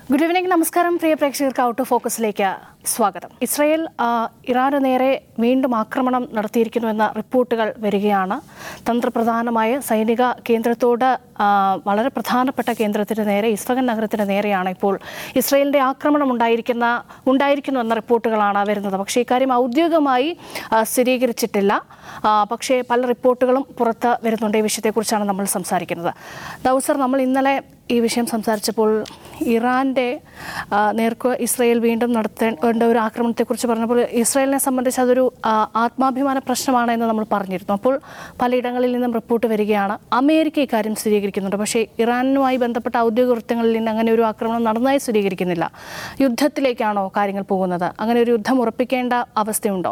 Good evening നമസ്കാരം പ്രിയ പ്രേക്ഷകർക്ക് out of ഫോക്കസിലേക്ക് സ്വാഗതം ഇസ്രയേൽ ആ, ഇറാന് നേരെ വീണ്ടും ആക്രമണം നടത്തിയിരിക്കുന്നുവെന്ന റിപ്പോർട്ടുകൾ വരികയാണ് തന്ത്രപ്രധാനമായ സൈനിക കേന്ദ്രത്തോട് ആ, വളരെ പ്രധാനപ്പെട്ട കേന്ദ്രത്തിന് നേരെ ഇസ്ഫഗൻ നഗരത്തിന് നേരെയാണ് ഇപ്പോൾ ഇസ്രയേലിന്റെ ആക്രമണം ഉണ്ടായിരിക്കുന്ന ഉണ്ടായിരിക്കുന്നു എന്ന റിപ്പോർട്ടുകളാണ് വരുന്നത് പക്ഷേ ഇക്കാര്യം ഔദ്യോഗികമായി ആ, സ്ഥിരീകരിച്ചിട്ടില്ല ആ, പക്ഷേ പല റിപ്പോർട്ടുകളും പുറത്ത് വരുന്നുണ്ട് ഈ വിഷയത്തെക്കുറിച്ചാണ് നമ്മൾ സംസാരിക്കുന്നത് ദൗസർ നമ്മൾ ഇന്നലെ ഈ വിഷയം സംസാരിച്ചപ്പോൾ ഇറാന്റെ ആ, നേർക്ക് ഇസ്രയേൽ വീണ്ടും നടത്തേണ്ട ഒരു ആക്രമണത്തെക്കുറിച്ച് പറഞ്ഞപ്പോൾ ഇസ്രയേലിനെ സംബന്ധിച്ച് അതൊരു ആ, ആത്മാഭിമാന പ്രശ്നമാണ് എന്ന് നമ്മൾ പറഞ്ഞിരുന്നു അപ്പോൾ പലയിടങ്ങളിൽ നിന്നും റിപ്പോർട്ട് വരികയാണ് അമേരിക്ക ഇക്കാര്യം സ്ഥിരീകരിക്കുന്നുണ്ട് പക്ഷേ ഇറാനുമായി ബന്ധപ്പെട്ട ഔദ്യോഗിക വൃത്തങ്ങളിൽ നിന്ന് അങ്ങനെ ഒരു ആക്രമണം നടന്നതായി സ്ഥിരീകരിക്കുന്നില്ല യുദ്ധത്തിലേക്കാണോ കാര്യങ്ങൾ പോകുന്നത് അങ്ങനെ ഒരു യുദ്ധം ഉറപ്പിക്കേണ്ട അവസ്ഥയുണ്ടോ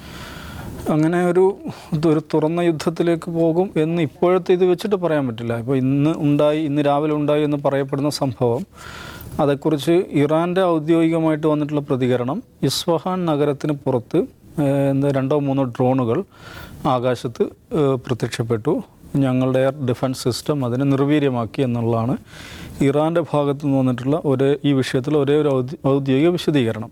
അങ്ങനെ ഒരു ഒരു തുറന്ന യുദ്ധത്തിലേക്ക് പോകും എന്ന് ഇപ്പോഴത്തെ ഇത് വെച്ചിട്ട് പറയാൻ പറ്റില്ല ഇപ്പോൾ ഇന്ന് ഉണ്ടായി ഇന്ന് രാവിലെ ഉണ്ടായി എന്ന് പറയപ്പെടുന്ന സംഭവം അതേക്കുറിച്ച് ഇറാൻ്റെ ഔദ്യോഗികമായിട്ട് വന്നിട്ടുള്ള പ്രതികരണം ഇസ്ഫഹാൻ നഗരത്തിന് പുറത്ത് ഏഹ്, എന്താ രണ്ടോ മൂന്നോ ഡ്രോണുകൾ ആകാശത്ത് ഏഹ്, പ്രത്യക്ഷപ്പെട്ടു ഞങ്ങളുടെ എയർ ഡിഫൻസ് സിസ്റ്റം അതിനെ നിർവീര്യമാക്കി എന്നുള്ളതാണ് ഇറാൻ്റെ ഭാഗത്തു നിന്ന് വന്നിട്ടുള്ള ഒരേ ഈ വിഷയത്തിൽ ഒരേ ഒരു ഔദ്യ- ഔദ്യോഗിക വിശദീകരണം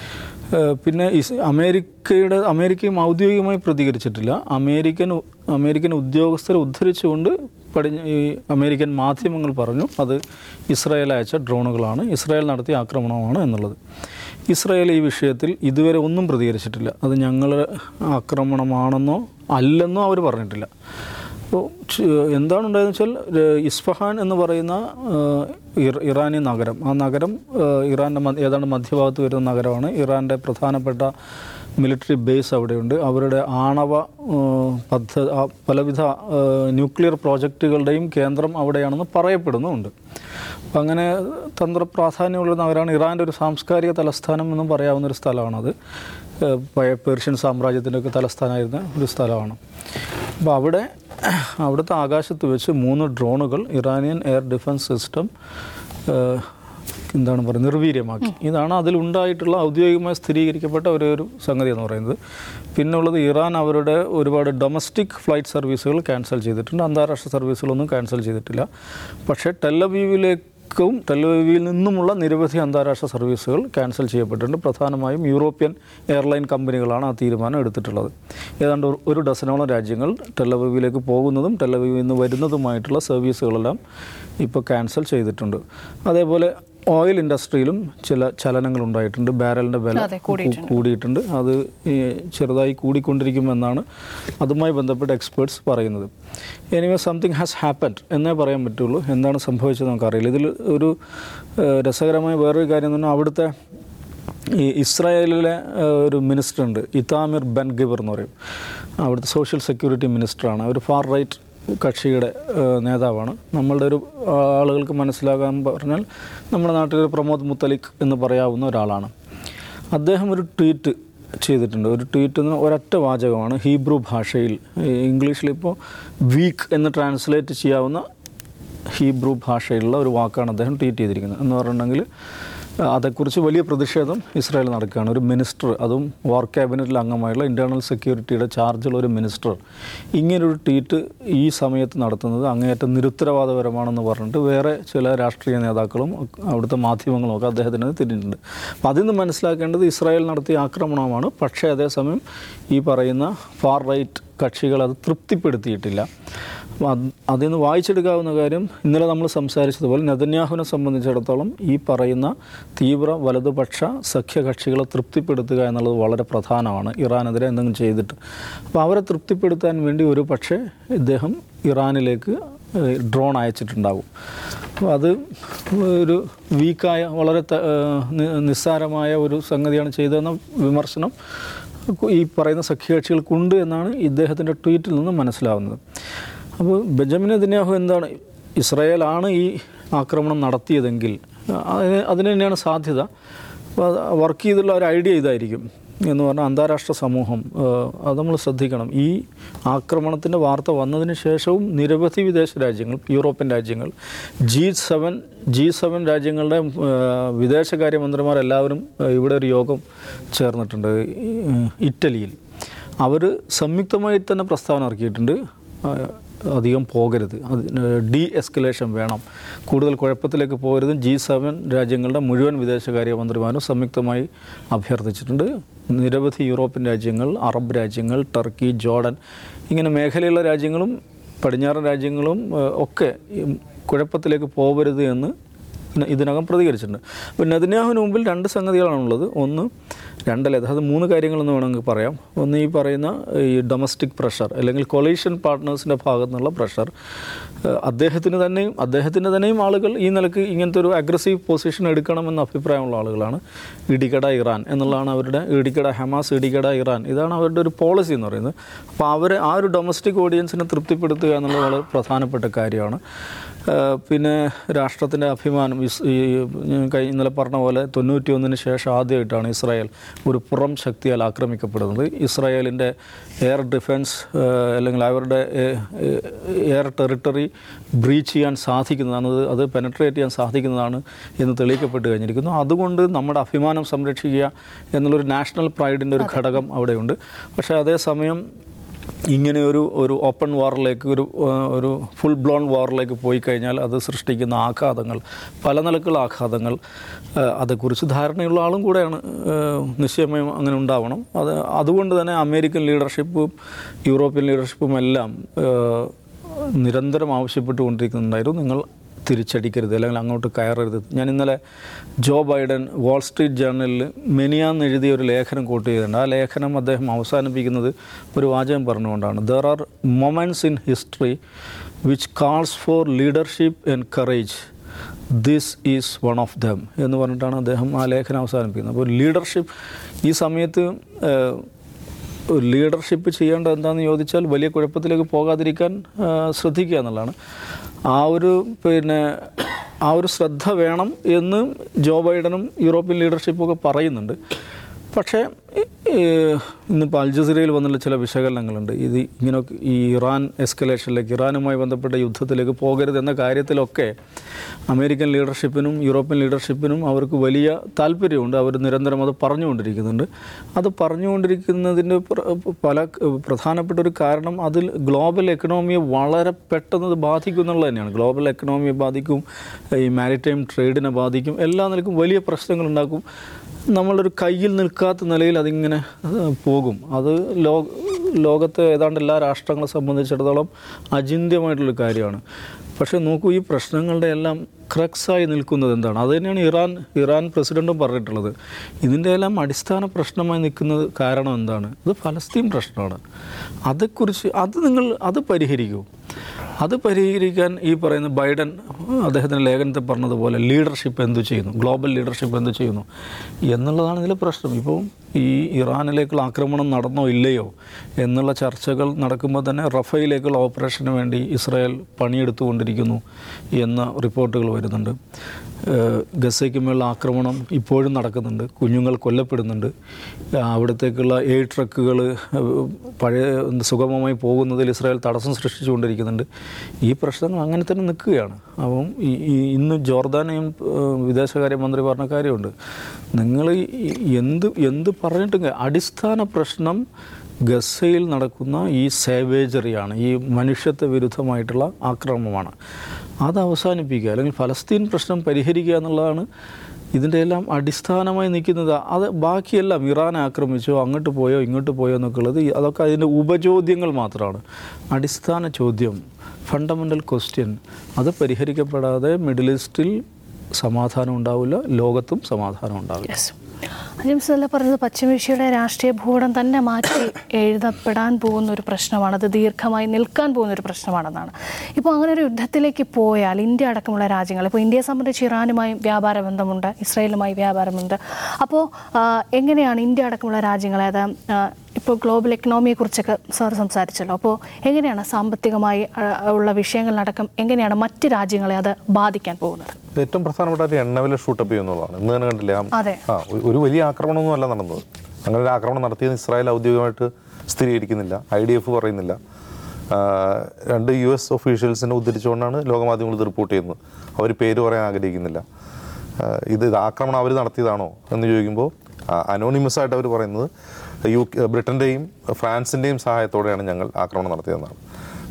ഏഹ് പിന്നെ ഇസ് അമേരിക്കയുടെ അമേരിക്കയും ഔദ്യോഗികമായി പ്രതികരിച്ചിട്ടില്ല അമേരിക്കൻ ഉ- അമേരിക്കൻ ഉദ്യോഗസ്ഥരെ ഉദ്ധരിച്ചുകൊണ്ട് പടിഞ്ഞ ഈ അമേരിക്കൻ മാധ്യമങ്ങൾ പറഞ്ഞു അത് ഇസ്രായേൽ അയച്ച ഡ്രോണുകളാണ് ഇസ്രായേൽ നടത്തിയ ആക്രമണമാണ് എന്നുള്ളത് ഇസ്രായേൽ ഈ വിഷയത്തിൽ ഇതുവരെ ഒന്നും പ്രതികരിച്ചിട്ടില്ല അത് ഞങ്ങളുടെ ആക്രമണമാണെന്നോ അല്ലെന്നോ അവർ പറഞ്ഞിട്ടില്ല അപ്പോൾ ച്- എന്താണ് ഉണ്ടായതെന്ന് വെച്ചാൽ ഏഹ് ഇസ്ഫഹാൻ എന്ന് പറയുന്ന ഏഹ് ഇർ- ഇറാനി നഗരം ആ നഗരം ഏഹ് ഇറാൻ്റെ മ- ഏതാണ്ട് മധ്യഭാഗത്ത് വരുന്ന നഗരമാണ് ഇറാൻ്റെ പ്രധാനപ്പെട്ട മിലിറ്ററി ബേസ് അവിടെയുണ്ട് അവരുടെ ആണവ ഏഹ് പദ്ധ ആ പലവിധ ഏഹ് ന്യൂക്ലിയർ പ്രോജക്റ്റുകളുടെയും കേന്ദ്രം അവിടെയാണെന്ന് പറയപ്പെടുന്നുമുണ്ട് അപ്പം അങ്ങനെ തന്ത്ര പ്രാധാന്യമുള്ള നഗരമാണ് ഇറാൻ്റെ ഒരു സാംസ്കാരിക തലസ്ഥാനം എന്നും പറയാവുന്ന ഒരു സ്ഥലമാണത് ഏഹ് പഴയ പേർഷ്യൻ സാമ്രാജ്യത്തിൻ്റെ ഒക്കെ തലസ്ഥാനമായിരുന്ന ഒരു സ്ഥലമാണ് അപ്പോൾ അവിടെ അവിടുത്തെ ആകാശത്ത് വെച്ച് മൂന്ന് ഡ്രോണുകൾ ഇറാനിയൻ എയർ ഡിഫൻസ് സിസ്റ്റം ഏഹ്, എന്താണ് പറയുക നിർവീര്യമാക്കി ഇതാണ് അതിലുണ്ടായിട്ടുള്ള ഔദ്യോഗികമായി സ്ഥിരീകരിക്കപ്പെട്ട ഒരേ ഒരു സംഗതി എന്ന് പറയുന്നത് പിന്നെ ഉള്ളത് ഇറാൻ അവരുടെ ഒരുപാട് ഡൊമസ്റ്റിക് ഫ്ലൈറ്റ് സർവീസുകൾ ക്യാൻസൽ ചെയ്തിട്ടുണ്ട് അന്താരാഷ്ട്ര സർവീസുകളൊന്നും ക്യാൻസൽ ചെയ്തിട്ടില്ല പക്ഷേ ടെല്ലവീവിലേക്ക് ക്കും ടെലവീവിൽ നിന്നുമുള്ള നിരവധി അന്താരാഷ്ട്ര സർവീസുകൾ ക്യാൻസൽ ചെയ്യപ്പെട്ടിട്ടുണ്ട് പ്രധാനമായും യൂറോപ്യൻ എയർലൈൻ കമ്പനികളാണ് ആ തീരുമാനം എടുത്തിട്ടുള്ളത് ഏതാണ്ട് ഒരു- ഒരു ഡസനോളം രാജ്യങ്ങൾ ടെലവീവിലേക്ക് പോകുന്നതും ടെലവീവിൽ നിന്ന് വരുന്നതുമായിട്ടുള്ള സർവീസുകളെല്ലാം ഇപ്പോൾ ക്യാൻസൽ ചെയ്തിട്ടുണ്ട് അതേപോലെ ഓയിൽ ഇൻഡസ്ട്രിയിലും ചില ചലനങ്ങൾ ഉണ്ടായിട്ടുണ്ട് ബാരലിൻ്റെ വില അതെ, കൂടിയിട്ടുണ്ട്. കൂടിയിട്ടുണ്ട് അത് ഈ ചെറുതായി കൂടിക്കൊണ്ടിരിക്കുമെന്നാണ് അതുമായി ബന്ധപ്പെട്ട എക്സ്പേർട്സ് പറയുന്നത് എനിവേ സംതിങ് ഹാസ് ഹാപ്പൻഡ് എന്നേ പറയാൻ പറ്റുള്ളൂ എന്താണ് സംഭവിച്ചത് നമുക്കറിയില്ല ഇതിൽ ഒരു ഏഹ്, രസകരമായ വേറൊരു കാര്യം എന്ന് പറഞ്ഞാൽ അവിടുത്തെ ഈ ഇസ്രായേലിലെ ഏഹ്, ഒരു മിനിസ്റ്റർ ഉണ്ട് ഇതാമിർ ബെൻ ഗിബർ എന്ന് പറയും അവിടുത്തെ സോഷ്യൽ സെക്യൂരിറ്റി മിനിസ്റ്ററാണ് ഒരു ഫാർ റൈറ്റ് കക്ഷിയുടെ ഏഹ്, നേതാവാണ് നമ്മളുടെ ഒരു ആളുകൾക്ക് മനസ്സിലാകാൻ പറഞ്ഞാൽ നമ്മുടെ നാട്ടിൽ പ്രമോദ് മുത്തലിഖ് എന്ന് പറയാവുന്ന ഒരാളാണ് അദ്ദേഹം ഒരു ട്വീറ്റ് ചെയ്തിട്ടുണ്ട് ഒരു ട്വീറ്റ് എന്ന് ഒരൊറ്റ വാചകമാണ് ഹീബ്രു ഭാഷയിൽ ഇംഗ്ലീഷിൽ ഇപ്പോൾ വീക്ക് എന്ന് ട്രാൻസ്ലേറ്റ് ചെയ്യാവുന്ന ഹീബ്രു ഭാഷയിലുള്ള ഒരു വാക്കാണ് അദ്ദേഹം ട്വീറ്റ് ചെയ്തിരിക്കുന്നത് എന്ന് പറഞ്ഞിട്ടുണ്ടെങ്കിൽ ആ, അതേക്കുറിച്ച് വലിയ പ്രതിഷേധം ഇസ്രായേൽ നടക്കുകയാണ് ഒരു മിനിസ്റ്റർ അതും വാർ ക്യാബിനറ്റിൽ അംഗമായുള്ള ഇൻറ്റേർണൽ സെക്യൂരിറ്റിയുടെ ചാർജുള്ള ഒരു മിനിസ്റ്റർ ഇങ്ങനൊരു ട്വീറ്റ് ഈ സമയത്ത് നടത്തുന്നത് അങ്ങേയറ്റം നിരുത്തരവാദപരമാണെന്ന് പറഞ്ഞിട്ട് വേറെ ചില രാഷ്ട്രീയ നേതാക്കളും അവിടുത്തെ മാധ്യമങ്ങളും ഒക്കെ അദ്ദേഹത്തിന് തിരിഞ്ഞിട്ടുണ്ട് അപ്പം അതിൽ നിന്ന് മനസ്സിലാക്കേണ്ടത് ഇസ്രായേൽ നടത്തിയ ആക്രമണമാണ് പക്ഷേ അതേസമയം ഈ പറയുന്ന ഫാർ റൈറ്റ് കക്ഷികൾ അത് തൃപ്തിപ്പെടുത്തിയിട്ടില്ല അപ്പോൾ അത് അതിൽ നിന്ന് വായിച്ചെടുക്കാവുന്ന കാര്യം ഇന്നലെ നമ്മൾ സംസാരിച്ചതുപോലെ നെതന്യാഹുവിനെ സംബന്ധിച്ചിടത്തോളം ഈ പറയുന്ന തീവ്ര വലതുപക്ഷ സഖ്യകക്ഷികളെ തൃപ്തിപ്പെടുത്തുക എന്നുള്ളത് വളരെ പ്രധാനമാണ് ഇറാനെതിരെ എന്തെങ്കിലും ചെയ്തിട്ട് അപ്പോൾ അവരെ തൃപ്തിപ്പെടുത്താൻ വേണ്ടി ഒരു പക്ഷേ ഇദ്ദേഹം ഇറാനിലേക്ക് ഏഹ്, ഡ്രോൺ അയച്ചിട്ടുണ്ടാകും അപ്പോൾ അത് ഒരു വീക്കായ വളരെ ത- ഏഹ്, നി- നിസ്സാരമായ ഒരു സംഗതിയാണ് ചെയ്തതെന്ന വിമർശനം ഈ പറയുന്ന സഖ്യകക്ഷികൾക്കുണ്ട് എന്നാണ് ഇദ്ദേഹത്തിൻ്റെ ട്വീറ്റിൽ നിന്ന് മനസ്സിലാവുന്നത് അപ്പോൾ ബെഞ്ചമിൻ നെതന്യാഹു എന്താണ് ഇസ്രായേലാണ് ഈ ആക്രമണം നടത്തിയതെങ്കിൽ അതിന് അതിന് തന്നെയാണ് സാധ്യത അപ്പോൾ അത് വർക്ക് ചെയ്തുള്ള ഒരു ഐഡിയ ഇതായിരിക്കും എന്ന് പറഞ്ഞാൽ അന്താരാഷ്ട്ര സമൂഹം ഏഹ്, അത് നമ്മൾ ശ്രദ്ധിക്കണം ഈ ആക്രമണത്തിൻ്റെ വാർത്ത വന്നതിന് ശേഷവും നിരവധി വിദേശ രാജ്യങ്ങൾ യൂറോപ്യൻ രാജ്യങ്ങൾ ജി സെവൻ ജി സെവൻ രാജ്യങ്ങളുടെ ഏഹ്, വിദേശകാര്യമന്ത്രിമാർ എല്ലാവരും ഏഹ്, ഇവിടെ ഒരു യോഗം ചേർന്നിട്ടുണ്ട് ഈ, ഇറ്റലിയിൽ അവർ സംയുക്തമായി തന്നെ പ്രസ്താവന ഇറക്കിയിട്ടുണ്ട് ആ, അധികം പോകരുത് അതിന് ഡി എസ്കലേഷൻ വേണം കൂടുതൽ കുഴപ്പത്തിലേക്ക് പോകരുത് ജി സെവൻ രാജ്യങ്ങളുടെ മുഴുവൻ വിദേശകാര്യമന്ത്രിമാരും സംയുക്തമായി അഭ്യർത്ഥിച്ചിട്ടുണ്ട് നിരവധി യൂറോപ്യൻ രാജ്യങ്ങൾ അറബ് രാജ്യങ്ങൾ ടർക്കി ജോർഡൻ ഇങ്ങനെ മേഖലയുള്ള രാജ്യങ്ങളും പടിഞ്ഞാറൻ രാജ്യങ്ങളും ഏഹ്, ഒക്കെ ഈ കുഴപ്പത്തിലേക്ക് പോകരുത് എന്ന് ഇതിന- ഇതിനകം പ്രതികരിച്ചിട്ടുണ്ട് അപ്പോൾ നെതന്യാഹുവിന് മുമ്പിൽ രണ്ട് സംഗതികളാണുള്ളത് ഒന്ന് രണ്ടല്ല അതായത് മൂന്ന് കാര്യങ്ങളെന്ന് വേണമെങ്കിൽ പറയാം ഒന്ന് ഈ പറയുന്ന ഈ ഡൊമസ്റ്റിക് പ്രഷർ അല്ലെങ്കിൽ കൊളീഷൻ പാർട്ട്നേഴ്സിൻ്റെ ഭാഗത്തു നിന്നുള്ള പ്രഷർ ഏഹ് അദ്ദേഹത്തിന് തന്നെയും അദ്ദേഹത്തിൻ്റെ തന്നെയും ആളുകൾ ഈ നിലക്ക് ഇങ്ങനത്തെ ഒരു അഗ്രസീവ് പൊസിഷൻ എടുക്കണമെന്ന അഭിപ്രായമുള്ള ആളുകളാണ് ഇടിക്കട ഇറാൻ എന്നുള്ളതാണ് അവരുടെ ഇടിക്കട ഹമാസ് ഇടിക്കട ഇറാൻ ഇതാണ് അവരുടെ ഒരു പോളിസി എന്ന് പറയുന്നത് അപ്പോൾ അവർ ആ ഒരു ഡൊമസ്റ്റിക് ഓഡിയൻസിനെ തൃപ്തിപ്പെടുത്തുക എന്നുള്ളത് വളരെ പ്രധാനപ്പെട്ട കാര്യമാണ് ഏഹ് പിന്നെ രാഷ്ട്രത്തിൻ്റെ അഭിമാനം ഇസ് ഈ ഞാൻ കഴി ഇന്നലെ പറഞ്ഞ പോലെ തൊണ്ണൂറ്റി ഒന്നിന് ശേഷം ആദ്യമായിട്ടാണ് ഇസ്രായേൽ ഒരു പുറം ശക്തിയാൽ ആക്രമിക്കപ്പെടുന്നത് ഇസ്രായേലിൻ്റെ എയർ ഡിഫൻസ് ഏഹ് അല്ലെങ്കിൽ അവരുടെ എയർ ടെറിട്ടറി ബ്രീച്ച് ചെയ്യാൻ സാധിക്കുന്നതാണ് അത് അത് പെനട്രേറ്റ് ചെയ്യാൻ സാധിക്കുന്നതാണ് എന്ന് തെളിയിക്കപ്പെട്ട് കഴിഞ്ഞിരിക്കുന്നു അതുകൊണ്ട് നമ്മുടെ അഭിമാനം സംരക്ഷിക്കുക എന്നുള്ളൊരു നാഷണൽ പ്രൈഡിൻ്റെ ഒരു ഘടകം അവിടെയുണ്ട് പക്ഷേ അതേസമയം ഇങ്ങനെ ഒരു ഒരു ഓപ്പൺ വാറിലേക്ക് ഒരു ആ, ഒരു ഫുൾ ബ്ലോൺ വാറിലേക്ക് പോയി കഴിഞ്ഞാൽ അത് സൃഷ്ടിക്കുന്ന ആഘാതങ്ങൾ പല നിലക്കുള്ള ആഘാതങ്ങൾ ആ, അതേക്കുറിച്ച് ധാരണയുള്ള ആളും കൂടെയാണ് ആ, നിശ്ചയമായും അങ്ങനെ ഉണ്ടാവണം അത് അതുകൊണ്ട് തന്നെ അമേരിക്കൻ ലീഡർഷിപ്പും യൂറോപ്യൻ ലീഡർഷിപ്പും എല്ലാം ആ, നിരന്തരം ആവശ്യപ്പെട്ടുകൊണ്ടിരിക്കുന്നുണ്ടായിരുന്നു നിങ്ങൾ തിരിച്ചടിക്കരുത് അല്ലെങ്കിൽ അങ്ങോട്ട് കയറരുത് ഞാൻ ഇന്നലെ ജോ ബൈഡൻ വാൾ സ്ട്രീറ്റ് ജേർണലിൽ മെനിയാന്ന് എഴുതിയ ഒരു ലേഖനം കോട്ട് ചെയ്തിട്ടുണ്ട് ആ ലേഖനം അദ്ദേഹം അവസാനിപ്പിക്കുന്നത് ഒരു വാചകം പറഞ്ഞുകൊണ്ടാണ് there are moments in history which calls for leadership and courage this is one of them എന്ന് പറഞ്ഞിട്ടാണ് അദ്ദേഹം ആ ലേഖനം അവസാനിപ്പിക്കുന്നത് അപ്പോൾ ലീഡർഷിപ്പ് ഈ സമയത്ത് ഏഹ്, ഒരു ലീഡർഷിപ്പ് ചെയ്യേണ്ടത് എന്താണെന്ന് ചോദിച്ചാൽ വലിയ കുഴപ്പത്തിലേക്ക് പോകാതിരിക്കാൻ ആ, ശ്രദ്ധിക്കുക എന്നുള്ളതാണ് ആ ഒരു പിന്നെ ആ ഒരു ശ്രദ്ധ വേണം എന്ന് ജോ ബൈഡനും യൂറോപ്യൻ ലീഡർഷിപ്പും ഒക്കെ പറയുന്നുണ്ട് പക്ഷേ ഈ, ഇന്നിപ്പോൾ അൽജസീറയിൽ വന്നുള്ള ചില വിശകലനങ്ങളുണ്ട് ഇത് ഇങ്ങനെ ഈ ഇറാൻ എസ്കലേഷനിലേക്ക് ഇറാനുമായി ബന്ധപ്പെട്ട യുദ്ധത്തിലേക്ക് പോകരുത് എന്ന കാര്യത്തിലൊക്കെ അമേരിക്കൻ ലീഡർഷിപ്പിനും യൂറോപ്യൻ ലീഡർഷിപ്പിനും അവർക്ക് വലിയ താല്പര്യമുണ്ട് അവർ നിരന്തരം അത് പറഞ്ഞുകൊണ്ടിരിക്കുന്നുണ്ട് അത് പറഞ്ഞുകൊണ്ടിരിക്കുന്നതിൻ്റെ പ്ര- പല പ്രധാനപ്പെട്ട ഒരു കാരണം അതിൽ ഗ്ലോബൽ എക്കണോമിയെ വളരെ പെട്ടെന്ന് അത് ബാധിക്കും എന്നുള്ളത് തന്നെയാണ് ഗ്ലോബൽ എക്കണോമിയെ ബാധിക്കും ഈ മാരിടൈം ട്രേഡിനെ ബാധിക്കും എല്ലാ നിലക്കും വലിയ പ്രശ്നങ്ങൾ ഉണ്ടാക്കും നമ്മളൊരു കയ്യിൽ നിൽക്കാത്ത നിലയിൽ അതിങ്ങനെ ഏഹ്, പോകും അത് ലോ ലോകത്തെ ഏതാണ്ട് എല്ലാ രാഷ്ട്രങ്ങളെ സംബന്ധിച്ചിടത്തോളം അചിന്ത്യമായിട്ടുള്ളൊരു കാര്യമാണ് പക്ഷേ നോക്കൂ ഈ പ്രശ്നങ്ങളുടെ എല്ലാം ക്രക്സായി നിൽക്കുന്നത് എന്താണ് അത് തന്നെയാണ് ഇറാൻ ഇറാൻ പ്രസിഡൻറ്റും പറഞ്ഞിട്ടുള്ളത് ഇതിൻ്റെ എല്ലാം അടിസ്ഥാന പ്രശ്നമായി നിൽക്കുന്നത് കാരണം എന്താണ് ഇത് ഫലസ്തീൻ പ്രശ്നമാണ് അതേക്കുറിച്ച് അത് നിങ്ങൾ അത് പരിഹരിക്കൂ അത് പരിഹരിക്കാൻ ഈ പറയുന്ന ബൈഡൻ അദ്ദേഹത്തിൻ്റെ ലേഖനത്തിൽ പറഞ്ഞതുപോലെ ലീഡർഷിപ്പ് എന്തു ചെയ്യുന്നു ഗ്ലോബൽ ലീഡർഷിപ്പ് എന്ത് ചെയ്യുന്നു എന്നുള്ളതാണ് ഇതിലെ പ്രശ്നം ഇപ്പോൾ ഈ ഇറാനിലേക്കുള്ള ആക്രമണം നടന്നോ ഇല്ലയോ എന്നുള്ള ചർച്ചകൾ നടക്കുമ്പോൾ തന്നെ റഫയിലേക്കുള്ള ഓപ്പറേഷന് വേണ്ടി ഇസ്രായേൽ പണിയെടുത്തുകൊണ്ടിരിക്കുന്നു എന്ന റിപ്പോർട്ടുകൾ വരുന്നുണ്ട് ഏഹ് ഗസയ്ക്ക് മേലുള്ള ആക്രമണം ഇപ്പോഴും നടക്കുന്നുണ്ട് കുഞ്ഞുങ്ങൾ കൊല്ലപ്പെടുന്നുണ്ട് ആ, അവിടത്തേക്കുള്ള എയ്ഡ് ട്രക്കുകൾ പഴയ സുഗമമായി പോകുന്നതിൽ ഇസ്രായേൽ തടസ്സം സൃഷ്ടിച്ചുകൊണ്ടിരിക്കുന്നുണ്ട് ഈ പ്രശ്നങ്ങൾ അങ്ങനെ തന്നെ നിൽക്കുകയാണ് അപ്പം ഈ ഈ ഇന്ന് ജോർദാനെയും ഏഹ്, വിദേശകാര്യമന്ത്രി പറഞ്ഞ കാര്യമുണ്ട് നിങ്ങൾ ഈ- എന്ത് എന്ത് പറഞ്ഞിട്ടും കാ- അടിസ്ഥാന പ്രശ്നം ഗസയിൽ നടക്കുന്ന ഈ സേവേജറിയാണ് ഈ മനുഷ്യത്വ വിരുദ്ധമായിട്ടുള്ള ആക്രമണമാണ് അത് അവസാനിപ്പിക്കുക അല്ലെങ്കിൽ ഫലസ്തീൻ പ്രശ്നം പരിഹരിക്കുക എന്നുള്ളതാണ് ഇതിൻ്റെ എല്ലാം അടിസ്ഥാനമായി നിൽക്കുന്നത് അത് ബാക്കിയെല്ലാം ഇറാൻ ആക്രമിച്ചോ അങ്ങോട്ട് പോയോ ഇങ്ങോട്ട് പോയോ എന്നൊക്കെ ഉള്ളത് ഈ- അതൊക്കെ അതിൻ്റെ ഉപചോദ്യങ്ങൾ മാത്രമാണ് അടിസ്ഥാന ചോദ്യം ഫണ്ടമെൻ്റൽ ക്വസ്റ്റ്യൻ അത് പരിഹരിക്കപ്പെടാതെ മിഡിൽ ഈസ്റ്റിൽ സമാധാനം ഉണ്ടാവില്ല ലോകത്തും സമാധാനം ഉണ്ടാവില്ല യെസ് ജെയിംസ് അല്ല പറഞ്ഞത് പശ്ചിമേഷ്യയുടെ രാഷ്ട്രീയ ഭൂപടം തന്നെ മാറ്റി എഴുതപ്പെടാൻ പോകുന്ന ഒരു പ്രശ്നമാണ് അത് ദീർഘമായി നിൽക്കാൻ പോകുന്ന ഒരു പ്രശ്നമാണെന്നാണ് ഇപ്പോൾ അങ്ങനെ ഒരു യുദ്ധത്തിലേക്ക് പോയാൽ ഇന്ത്യ അടക്കമുള്ള രാജ്യങ്ങൾ ഇപ്പോൾ ഇന്ത്യയെ സംബന്ധിച്ച് ഇറാനുമായും വ്യാപാര ബന്ധമുണ്ട് ഇസ്രയേലുമായി വ്യാപാരമുണ്ട് അപ്പോൾ ആ, എങ്ങനെയാണ് ഇന്ത്യ അടക്കമുള്ള രാജ്യങ്ങളെ അത് ആ, ഇപ്പോൾ ഗ്ലോബൽ എക്കണോമിയെ കുറിച്ചൊക്കെ സാർ സംസാരിച്ചല്ലോ അപ്പോൾ എങ്ങനെയാണ് സാമ്പത്തികമായി ആ, ഉള്ള വിഷയങ്ങളിലടക്കം എങ്ങനെയാണ് മറ്റ് രാജ്യങ്ങളെ അത് ബാധിക്കാൻ പോകുന്നത് ഏറ്റവും പ്രധാനപ്പെട്ട ഒരു എണ്ണവില ഷൂട്ടപ്പ് ചെയ്യുന്നുള്ളതാണ് ഇന്ന് തന്നെ കണ്ടില്ലേ ആ- അതെ. ആ ഒരു- ഒരു വലിയ ആക്രമണമൊന്നും അല്ല നടന്നത് അങ്ങനെ ഒരു ആക്രമണം നടത്തിയെന്ന് ഇസ്രായേൽ ഔദ്യോഗികമായിട്ട് സ്ഥിരീകരിക്കുന്നില്ല ഐ ഡി എഫ് പറയുന്നില്ല ആ, രണ്ട് യു എസ് ഒഫീഷ്യൽസിനെ ഉദ്ധരിച്ചുകൊണ്ടാണ് ലോകമാധ്യമങ്ങൾ ഇത് റിപ്പോർട്ട് ചെയ്യുന്നത് അവർ പേര് പറയാൻ ആഗ്രഹിക്കുന്നില്ല ആ, ഇത് ഇത് ആക്രമണം അവർ നടത്തിയതാണോ എന്ന് ചോദിക്കുമ്പോൾ അനോണിമസ് ആയിട്ട് അവർ പറയുന്നത് യു ബ്രിട്ടൻ്റെയും ഫ്രാൻസിൻ്റെയും സഹായത്തോടെയാണ് ഞങ്ങൾ ആക്രമണം നടത്തിയതെന്നാണ്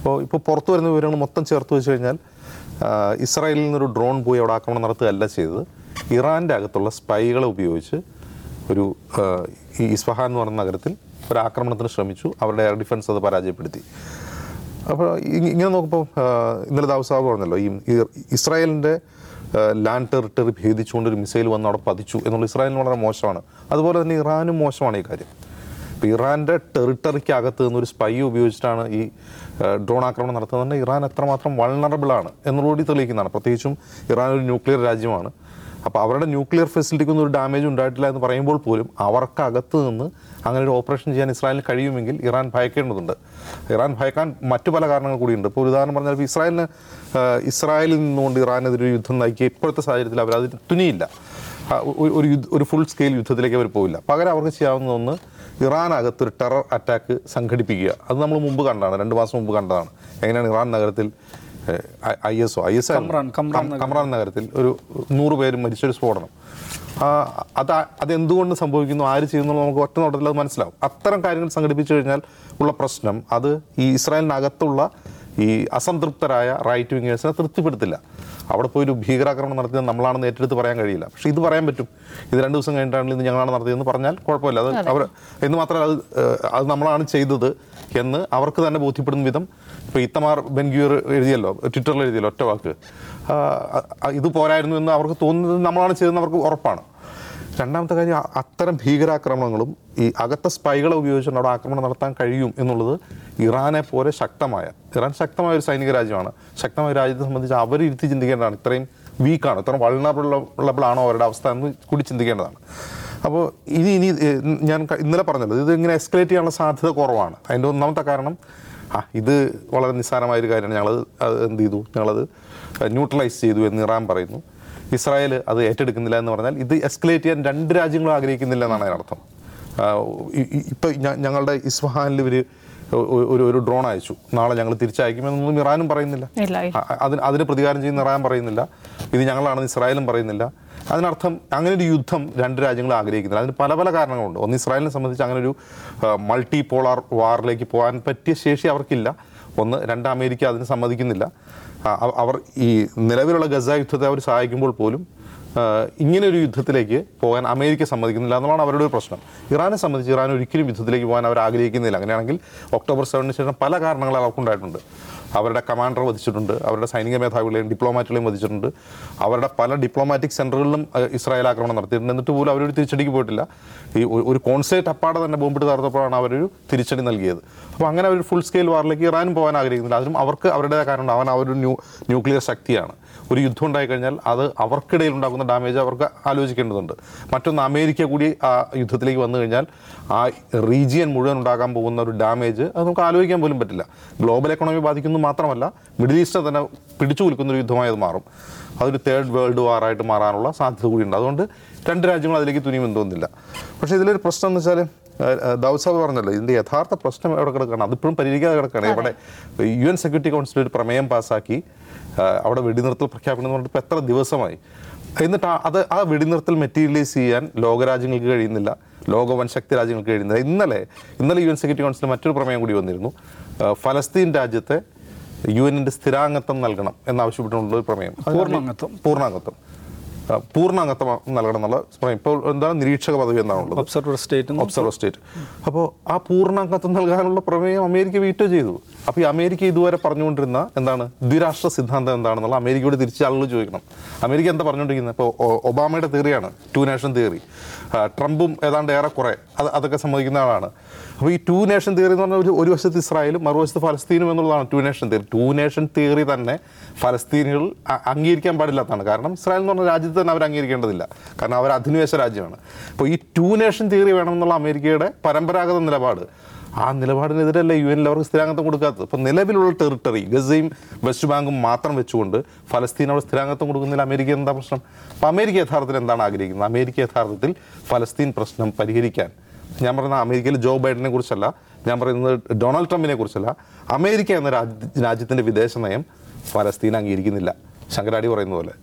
അപ്പോൾ ഇപ്പോൾ പുറത്തു വരുന്ന വിവരങ്ങൾ മൊത്തം ചേർത്ത് വെച്ച് കഴിഞ്ഞാൽ ആ, ഇസ്രായേലിൽ നിന്നൊരു ഡ്രോൺ പോയി അവിടെ ആക്രമണം നടത്തുകയല്ല ചെയ്തത് ഇറാൻ്റെ അകത്തുള്ള സ്പൈകളെ ഉപയോഗിച്ച് ഒരു ആ, ഈ ഇസ്ഫഹാൻ എന്ന് പറയുന്ന നഗരത്തിൽ ഒരു ആക്രമണത്തിന് ശ്രമിച്ചു അവരുടെ എയർ ഡിഫൻസ് അത് പരാജയപ്പെടുത്തി അപ്പോൾ ഇ- ഇങ്ങനെ നോക്കുമ്പോൾ ആ, ഇന്നലെ ദാവസാബ് പറഞ്ഞല്ലോ ഈ ഈ ഇസ്രായേലിൻ്റെ ലാൻഡ് ടെറിട്ടറി ഭേദിച്ചുകൊണ്ട് ഒരു മിസൈൽ വന്ന് അവിടെ പതിച്ചു എന്നുള്ള ഇസ്രായേലിന് വളരെ മോശമാണ് അതുപോലെ തന്നെ ഇറാനും മോശമാണ് ഈ കാര്യം ഇപ്പോൾ ഇറാൻ്റെ ടെറിട്ടറിക്ക് അകത്ത് നിന്ന് ഒരു സ്പൈ ഉപയോഗിച്ചിട്ടാണ് ഈ ഡ്രോൺ ആക്രമണം നടത്തുന്നത് ഇറാൻ എത്രമാത്രം വൾണറബിൾ ആണ് എന്നുകൂടി തെളിയിക്കുന്നതാണ് പ്രത്യേകിച്ചും ഇറാൻ ഒരു ന്യൂക്ലിയർ രാജ്യമാണ് അപ്പോൾ അവരുടെ ന്യൂക്ലിയർ ഫെസിലിറ്റിക്കൊന്നും ഒരു ഡാമേജ് ഉണ്ടായിട്ടില്ല എന്ന് പറയുമ്പോൾ പോലും അവർക്കകത്ത് നിന്ന് അങ്ങനെ ഒരു ഓപ്പറേഷൻ ചെയ്യാൻ ഇസ്രായേലിന് കഴിയുമെങ്കിൽ ഇറാൻ ഭയക്കേണ്ടതുണ്ട് ഇറാൻ ഭയക്കാൻ മറ്റു പല കാരണങ്ങൾ കൂടിയുണ്ട് ഇപ്പോൾ ഒരു ഉദാഹരണം പറഞ്ഞാൽ ഇപ്പോൾ ഇസ്രായേലിന് ആ, ഇസ്രായേലിൽ നിന്നുകൊണ്ട് ഇറാനെതിരെ ഒരു യുദ്ധം നയിക്കുക ഇപ്പോഴത്തെ സാഹചര്യത്തിൽ അവർ അതിന് തുനിയില്ല ആ, ഒരു- ഒരു യുദ്ധ- ഒരു ഫുൾ സ്കെയിൽ യുദ്ധത്തിലേക്ക് അവർ പോവില്ല പകരം അവർക്ക് ചെയ്യാവുന്ന ഒന്ന് ഇറാനകത്ത് ഒരു ടെറർ അറ്റാക്ക് സംഘടിപ്പിക്കുക അത് നമ്മൾ മുമ്പ് കണ്ടതാണ് രണ്ട് മാസം മുമ്പ് കണ്ടതാണ് എങ്ങനെയാണ് ഇറാൻ നഗരത്തിൽ I S O I S Kerman- Kerman Kerman നഗരത്തിൽ ഒരു നൂറ് പേര് മരിച്ചൊരു സ്ഫോടനം ആ, അത് ആ- അതെന്തുകൊണ്ട് സംഭവിക്കുന്നു ആര് ചെയ്യുന്നു നമുക്ക് ഒറ്റ നോട്ടത്തിൽ അത് മനസ്സിലാവും അത്തരം കാര്യങ്ങൾ സംഘടിപ്പിച്ചു കഴിഞ്ഞാൽ ഉള്ള പ്രശ്നം അത് ഈ ഇസ്രായേലിനകത്തുള്ള ഈ അസംതൃപ്തരായ റൈറ്റ് വിങ്ങേഴ്സിനെ തൃപ്തിപ്പെടുത്തില്ല അവിടെ പോയി ഒരു ഭീകരാക്രമണം നടത്തിയത് നമ്മളാണെന്ന് ഏറ്റെടുത്ത് പറയാൻ കഴിയില്ല പക്ഷേ ഇത് പറയാൻ പറ്റും ഇത് രണ്ട് ദിവസം കഴിഞ്ഞിട്ടാണ് ഇത് ഞങ്ങളാണ് നടത്തിയതെന്ന് പറഞ്ഞാൽ കുഴപ്പമില്ല അത് അവർ എന്ന് മാത്രമല്ല അത് ഏഹ്, അത് നമ്മളാണ് ചെയ്തത് എന്ന് അവർക്ക് തന്നെ ബോധ്യപ്പെടുന്ന വിധം ഇപ്പോൾ ഇത്തമാർ ബെൻഗ്യൂർ എഴുതിയല്ലോ ട്വിറ്ററിൽ എഴുതിയല്ലോ ഒറ്റ വാക്ക് ആ, ആ, ഇത് പോരായിരുന്നു എന്ന് അവർക്ക് തോന്നുന്നത് നമ്മളാണ് ചെയ്തതെന്ന് അവർക്ക് ഉറപ്പാണ് രണ്ടാമത്തെ കാര്യം അ- അത്തരം ഭീകരാക്രമണങ്ങളും ഈ അകത്തെ സ്പൈകളെ ഉപയോഗിച്ചുകൊണ്ട് അവിടെ ആക്രമണം നടത്താൻ കഴിയും എന്നുള്ളത് ഇറാനെ പോലെ ശക്തമായ ഇറാൻ ശക്തമായ ഒരു സൈനിക രാജ്യമാണ് ശക്തമായ ഒരു രാജ്യത്തെ സംബന്ധിച്ച് അവർ ഇരുത്തി ചിന്തിക്കേണ്ടതാണ് ഇത്രയും വീക്കാണ് ഇത്രയും വൾണറബിൾ ആണോ അവരുടെ അവസ്ഥ എന്ന് കൂടി ചിന്തിക്കേണ്ടതാണ് അപ്പോൾ ഇനി ഇനി ഏഹ്, ഞാൻ ക- ഇന്നലെ പറഞ്ഞല്ലോ ഇത് ഇങ്ങനെ എസ്കലേറ്റ് ചെയ്യാനുള്ള സാധ്യത കുറവാണ് അതിൻ്റെ ഒന്നാമത്തെ കാരണം ആ ഇത് വളരെ നിസ്സാരമായ ഒരു കാര്യമാണ് ഞങ്ങളത് അത് എന്ത് ചെയ്തു ഞങ്ങളത് ന്യൂട്രലൈസ് ചെയ്തു എന്ന് ഇറാൻ പറയുന്നു ഇസ്രായേൽ അത് ഏറ്റെടുക്കുന്നില്ല എന്ന് പറഞ്ഞാൽ ഇത് എസ്കലേറ്റ് ചെയ്യാൻ രണ്ട് രാജ്യങ്ങളും ആഗ്രഹിക്കുന്നില്ല എന്നാണ് അതിനർത്ഥം ആ, ഇ- ഇ- ഇപ്പൊ ഞ- ഞങ്ങളുടെ ഇസ്ഫഹാനിൽ ഇവർ ഒരു ഒരു ഡ്രോൺ അയച്ചു നാളെ ഞങ്ങൾ തിരിച്ചയക്കുമെന്നൊന്നും ഇറാനും പറയുന്നില്ല ഇല്ല ഇല്ല. അ- അതിന് അതിന് പ്രതികാരം ചെയ്യുന്ന ഇറാൻ പറയുന്നില്ല ഇത് ഞങ്ങളാണെന്ന് ഇസ്രായേലും പറയുന്നില്ല അതിനർത്ഥം അങ്ങനെ ഒരു യുദ്ധം രണ്ട് രാജ്യങ്ങളും ആഗ്രഹിക്കുന്നില്ല അതിന് പല പല കാരണങ്ങളുണ്ട് ഒന്ന് ഇസ്രായേലിനെ സംബന്ധിച്ച് അങ്ങനെ ഒരു മൾട്ടി പോളാർ വാറിലേക്ക് പോകാൻ പറ്റിയ ശേഷി അവർക്കില്ല ഒന്ന് രണ്ട് അമേരിക്ക അതിന് സമ്മതിക്കുന്നില്ല ആ, അവ- അവർ ഈ നിലവിലുള്ള ഗസ യുദ്ധത്തെ അവർ സഹായിക്കുമ്പോൾ പോലും ആ, ഇങ്ങനെ ഒരു യുദ്ധത്തിലേക്ക് പോകാൻ അമേരിക്ക സമ്മതിക്കുന്നില്ല എന്നുള്ളതാണ് അവരുടെ ഒരു പ്രശ്നം ഇറാനെ സംബന്ധിച്ച് ഇറാൻ ഒരിക്കലും യുദ്ധത്തിലേക്ക് പോകാൻ അവർ ആഗ്രഹിക്കുന്നില്ല അങ്ങനെയാണെങ്കിൽ ഒക്ടോബർ സെവനിന് ശേഷം പല കാരണങ്ങൾ അവർക്കുണ്ടായിട്ടുണ്ട് അവരുടെ കമാൻഡർ വധിച്ചിട്ടുണ്ട് അവരുടെ സൈനിക മേധാവികളെയും ഡിപ്ലോമാറ്റുകളെയും വധിച്ചിട്ടുണ്ട് അവരുടെ പല ഡിപ്ലോമാറ്റിക് സെന്ററുകളിലും അഹ്, ഇസ്രായേൽ ആക്രമണം നടത്തിയിട്ടുണ്ട് എന്നിട്ട് പോലും അവരൊരു തിരിച്ചടിക്ക് പോയിട്ടില്ല ഈ ഒരു- ഒരു കോൺസേറ്റ് അപ്പാടെ തന്നെ ബോംബിട്ട് തകർത്തപ്പോഴാണ് അവരൊരു തിരിച്ചടി നൽകിയത് അപ്പോൾ അങ്ങനെ ഒരു ഫുൾ സ്കെയിൽ വാറിലേക്ക് ഇറാനും പോകാൻ ആഗ്രഹിക്കുന്നില്ല അതിനും അവർക്ക് അവരുടേതായ കാരണം അവൻ അവരൊരു ന്യൂ ന്യൂക്ലിയർ ശക്തിയാണ് ഒരു യുദ്ധം ഉണ്ടായി കഴിഞ്ഞാൽ അത് അവർക്കിടയിൽ ഉണ്ടാക്കുന്ന ഡാമേജ് അവർക്ക് ആലോചിക്കേണ്ടതുണ്ട് മറ്റൊന്ന് അമേരിക്ക കൂടി ആ യുദ്ധത്തിലേക്ക് വന്നു കഴിഞ്ഞാൽ ആ റീജിയൻ മുഴുവൻ ഉണ്ടാകാൻ പോകുന്ന ഒരു ഡാമേജ് അത് നമുക്ക് ആലോചിക്കാൻ പോലും പറ്റില്ല ഗ്ലോബൽ എക്കണോമി ബാധിക്കുന്നു മാത്രമല്ല മിഡിൽ ഈസ്റ്റിനെ തന്നെ പിടിച്ചു കുലുക്കുന്ന ഒരു യുദ്ധമായി അത് മാറും അതൊരു തേർഡ് വേൾഡ് വാറായിട്ട് മാറാനുള്ള സാധ്യത കൂടിയുണ്ട് അതുകൊണ്ട് രണ്ട് രാജ്യങ്ങൾ അതിലേക്ക് തുനിയുമെന്ന് തോന്നുന്നില്ല പക്ഷേ ഇതിലൊരു പ്രശ്നം എന്ന് വെച്ചാൽ ദൗസാബ് പറഞ്ഞല്ലോ ഇതിന്റെ യഥാർത്ഥ പ്രശ്നം എവിടെ കിടക്കുകയാണ് അതിപ്പോഴും പരിഹരിക്കാതെ കിടക്കുകയാണ് ഇവിടെ യു എൻ സെക്യൂരിറ്റി കൗൺസിൽ ഒരു പ്രമേയം പാസ്സാക്കി ആ, അവിടെ വെടിനിർത്തൽ പ്രഖ്യാപനം എന്ന് പറഞ്ഞിട്ട് ഇപ്പോൾ എത്ര ദിവസമായി എന്നിട്ട് ആ- അത് ആ വെടിനിർത്തൽ മെറ്റീരിയലൈസ് ചെയ്യാൻ ലോകരാജ്യങ്ങൾക്ക് കഴിയുന്നില്ല ലോക വൻശക്തി രാജ്യങ്ങൾക്ക് കഴിയുന്നില്ല ഇന്നലെ ഇന്നലെ യു എൻ സെക്യൂരിറ്റി കൗൺസിൽ മറ്റൊരു പ്രമേയം കൂടി വന്നിരുന്നു ആ, ഫലസ്തീൻ രാജ്യത്തെ യു എന്നിന്റെ സ്ഥിരാംഗത്വം നൽകണം എന്നാവശ്യപ്പെട്ടുള്ള ഒരു പ്രമേയം അത് പൂർണ്ണാംഗത്വം. പൂർണ്ണാംഗത്വം ആ, പൂർണ്ണാംഗത്വം നൽകണം എന്നുള്ള പ്രമേയം ഇപ്പോൾ എന്താണ് നിരീക്ഷക പദവി എന്നാണുള്ളത് ഒബ്സർവർ സ്റ്റേറ്റ് ഒബ്സർവർ സ്റ്റേറ്റ് അപ്പോൾ ആ പൂർണ്ണാംഗത്വം നൽകാനുള്ള പ്രമേയം അമേരിക്ക വീറ്റോ ചെയ്തു അപ്പോൾ ഈ അമേരിക്ക ഇതുവരെ പറഞ്ഞുകൊണ്ടിരുന്ന എന്താണ് ദ്വിരാഷ്ട്ര സിദ്ധാന്തം എന്താണെന്നുള്ള അമേരിക്കയോട് തിരിച്ച് ആളുകൾ ചോദിക്കണം അമേരിക്ക എന്താ പറഞ്ഞുകൊണ്ടിരിക്കുന്നത് ഇപ്പോൾ ഒ- ഒബാമയുടെ തിയറിയാണ് ടു നേഷൻ തിയറി ട്രംപും ഏതാണ്ട് ഏറെക്കുറെ അത് അതൊക്കെ സമ്മതിക്കുന്ന ആളാണ് അപ്പോൾ ഈ ടു നേഷൻ തിയറി എന്ന് പറഞ്ഞാൽ ഒരു ഒരു വശത്ത് ഇസ്രായേലും മറുവശത്ത് ഫലസ്തീനും എന്നുള്ളതാണ് two nation theory two nation theory തന്നെ ഫലസ്തീനുകൾ അ- അംഗീകരിക്കാൻ പാടില്ലാത്തതാണ് കാരണം ഇസ്രായേൽ എന്ന് പറഞ്ഞ രാജ്യത്ത് തന്നെ അവർ അംഗീകരിക്കേണ്ടതില്ല കാരണം അവർ അധിനിവേശ രാജ്യമാണ് അപ്പോൾ ഈ ടു നേഷൻ തിയറി വേണമെന്നുള്ള അമേരിക്കയുടെ പരമ്പരാഗത നിലപാട് ആ നിലപാടിനെതിരല്ല യു എനിൽ അവർക്ക് സ്ഥിരാംഗത്വം കൊടുക്കാത്തത് ഇപ്പോൾ നിലവിലുള്ള ടെറിട്ടറി ഗസയും വെസ്റ്റ് ബാങ്കും മാത്രം വെച്ചുകൊണ്ട് ഫലസ്തീൻ അവിടെ സ്ഥിരാംഗത്വം കൊടുക്കുന്നതിൽ അമേരിക്ക എന്താ പ്രശ്നം അപ്പോൾ അമേരിക്ക യഥാർത്ഥത്തിൽ എന്താണ് ആഗ്രഹിക്കുന്നത് അമേരിക്ക യഥാർത്ഥത്തിൽ ഫലസ്തീൻ പ്രശ്നം പരിഹരിക്കാൻ ഞാൻ പറയുന്ന അമേരിക്കയിൽ ജോ ബൈഡനെ കുറിച്ചല്ല ഞാൻ പറയുന്നത് ഡൊണാൾഡ് ട്രംപിനെ കുറിച്ചല്ല അമേരിക്ക എന്ന രാജ്യ രാജ്യത്തിൻ്റെ വിദേശ നയം ഫലസ്തീൻ അംഗീകരിക്കുന്നില്ല ശങ്കരാടി പറയുന്ന പോലെ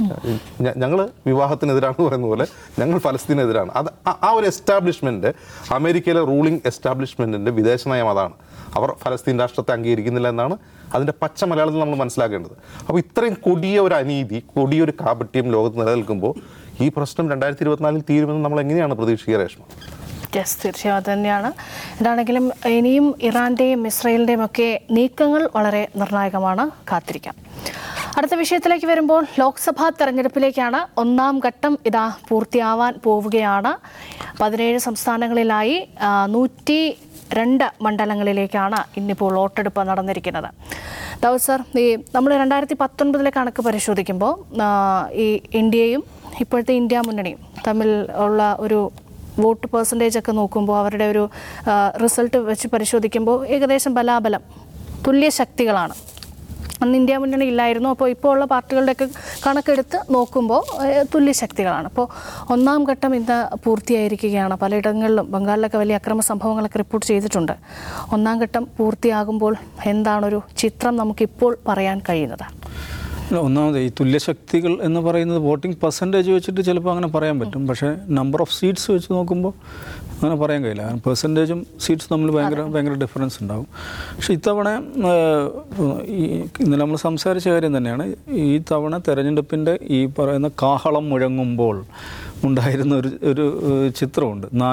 ഞങ്ങൾ വിവാഹത്തിനെതിരാണെന്ന് പറയുന്ന പോലെ ഞങ്ങൾ ഫലസ്തീനെതിരാണ് അത് ആ- ആ ഒരു എസ്റ്റാബ്ലിഷ്മെന്റ് അമേരിക്കയിലെ റൂളിംഗ് എസ്റ്റാബ്ലിഷ്മെന്റിന്റെ വിദേശ നയം അതാണ് അവർ ഫലസ്തീൻ രാഷ്ട്രത്തെ അംഗീകരിക്കുന്നില്ല എന്നാണ് അതിൻ്റെ പച്ച മലയാളത്തിൽ നമ്മൾ മനസ്സിലാക്കേണ്ടത് അപ്പോൾ ഇത്രയും കൊടിയ ഒരു അനീതി കൊടിയൊരു കാപട്യം ലോകത്ത് നിലനിൽക്കുമ്പോൾ ഈ പ്രശ്നം രണ്ടായിരത്തി ഇരുപത്തിനാലിൽ തീരുമെന്ന് നമ്മൾ എങ്ങനെയാണ് പ്രതീക്ഷിക്കുക രേഷ്മ യെസ് തീർച്ചയായും അത് തന്നെയാണ് എന്താണെങ്കിലും ഇനിയും ഇറാന്റെയും ഇസ്രയേലിന്റെയും ഒക്കെ നീക്കങ്ങൾ വളരെ നിർണായകമാണ് കാത്തിരിക്കാം അടുത്ത വിഷയത്തിലേക്ക് വരുമ്പോൾ ലോക്സഭാ തെരഞ്ഞെടുപ്പിലേക്കാണ് ഒന്നാം ഘട്ടം ഇതാ പൂർത്തിയാവാൻ പോവുകയാണ് പതിനേഴ് സംസ്ഥാനങ്ങളിലായി ആ, നൂറ്റി രണ്ട് മണ്ഡലങ്ങളിലേക്കാണ് ഇന്നിപ്പോൾ വോട്ടെടുപ്പ് നടന്നിരിക്കുന്നത് ദാവൂദ് സർ ഈ നമ്മൾ രണ്ടായിരത്തി പത്തൊൻപതിലെ കണക്ക് പരിശോധിക്കുമ്പോൾ ആ, ഈ ഇന്ത്യയും ഇപ്പോഴത്തെ ഇന്ത്യ മുന്നണിയും തമ്മിൽ ഉള്ള ഒരു വോട്ട് പെർസെൻറ്റേജ് ഒക്കെ നോക്കുമ്പോൾ അവരുടെ ഒരു റിസൾട്ട് വെച്ച് പരിശോധിക്കുമ്പോൾ ഏകദേശം ബലാബലം തുല്യ ശക്തികളാണ് അന്ന് ഇന്ത്യ മുന്നണി ഇല്ലായിരുന്നു അപ്പോൾ ഇപ്പോൾ ഉള്ള പാർട്ടികളുടെയൊക്കെ കണക്കെടുത്ത് നോക്കുമ്പോൾ ഏഹ്, തുല്യ ശക്തികളാണ് അപ്പോൾ ഒന്നാം ഘട്ടം ഇന്ന് പൂർത്തിയായിരിക്കുകയാണ് പലയിടങ്ങളിലും ബംഗാളിലൊക്കെ വലിയ അക്രമ സംഭവങ്ങളൊക്കെ റിപ്പോർട്ട് ചെയ്തിട്ടുണ്ട് ഒന്നാം ഘട്ടം പൂർത്തിയാകുമ്പോൾ എന്താണൊരു ചിത്രം നമുക്കിപ്പോൾ പറയാൻ കഴിയുന്നത് അല്ല, ഒന്നാമത് ഈ തുല്യശക്തികൾ എന്ന് പറയുന്നത് വോട്ടിംഗ് പെർസെൻറ്റേജ് വെച്ചിട്ട് ചിലപ്പോൾ അങ്ങനെ പറയാൻ പറ്റും പക്ഷേ നമ്പർ ഓഫ് സീറ്റ്സ് വെച്ച് നോക്കുമ്പോൾ അങ്ങനെ പറയാൻ കഴിയില്ല കാരണം പെർസെൻറ്റേജും സീറ്റ്സ് തമ്മിൽ ഭയങ്കര ഭയങ്കര ഡിഫറൻസ് ഉണ്ടാവും പക്ഷേ ഇത്തവണ ഏഹ്, ഈ ഇന്നലെ നമ്മൾ സംസാരിച്ച കാര്യം തന്നെയാണ് ഈ തവണ തെരഞ്ഞെടുപ്പിൻ്റെ ഈ പറയുന്ന കാഹളം മുഴങ്ങുമ്പോൾ ഉണ്ടായിരുന്ന ഒരു ഒരു ഏഹ്, ചിത്രമുണ്ട് നാ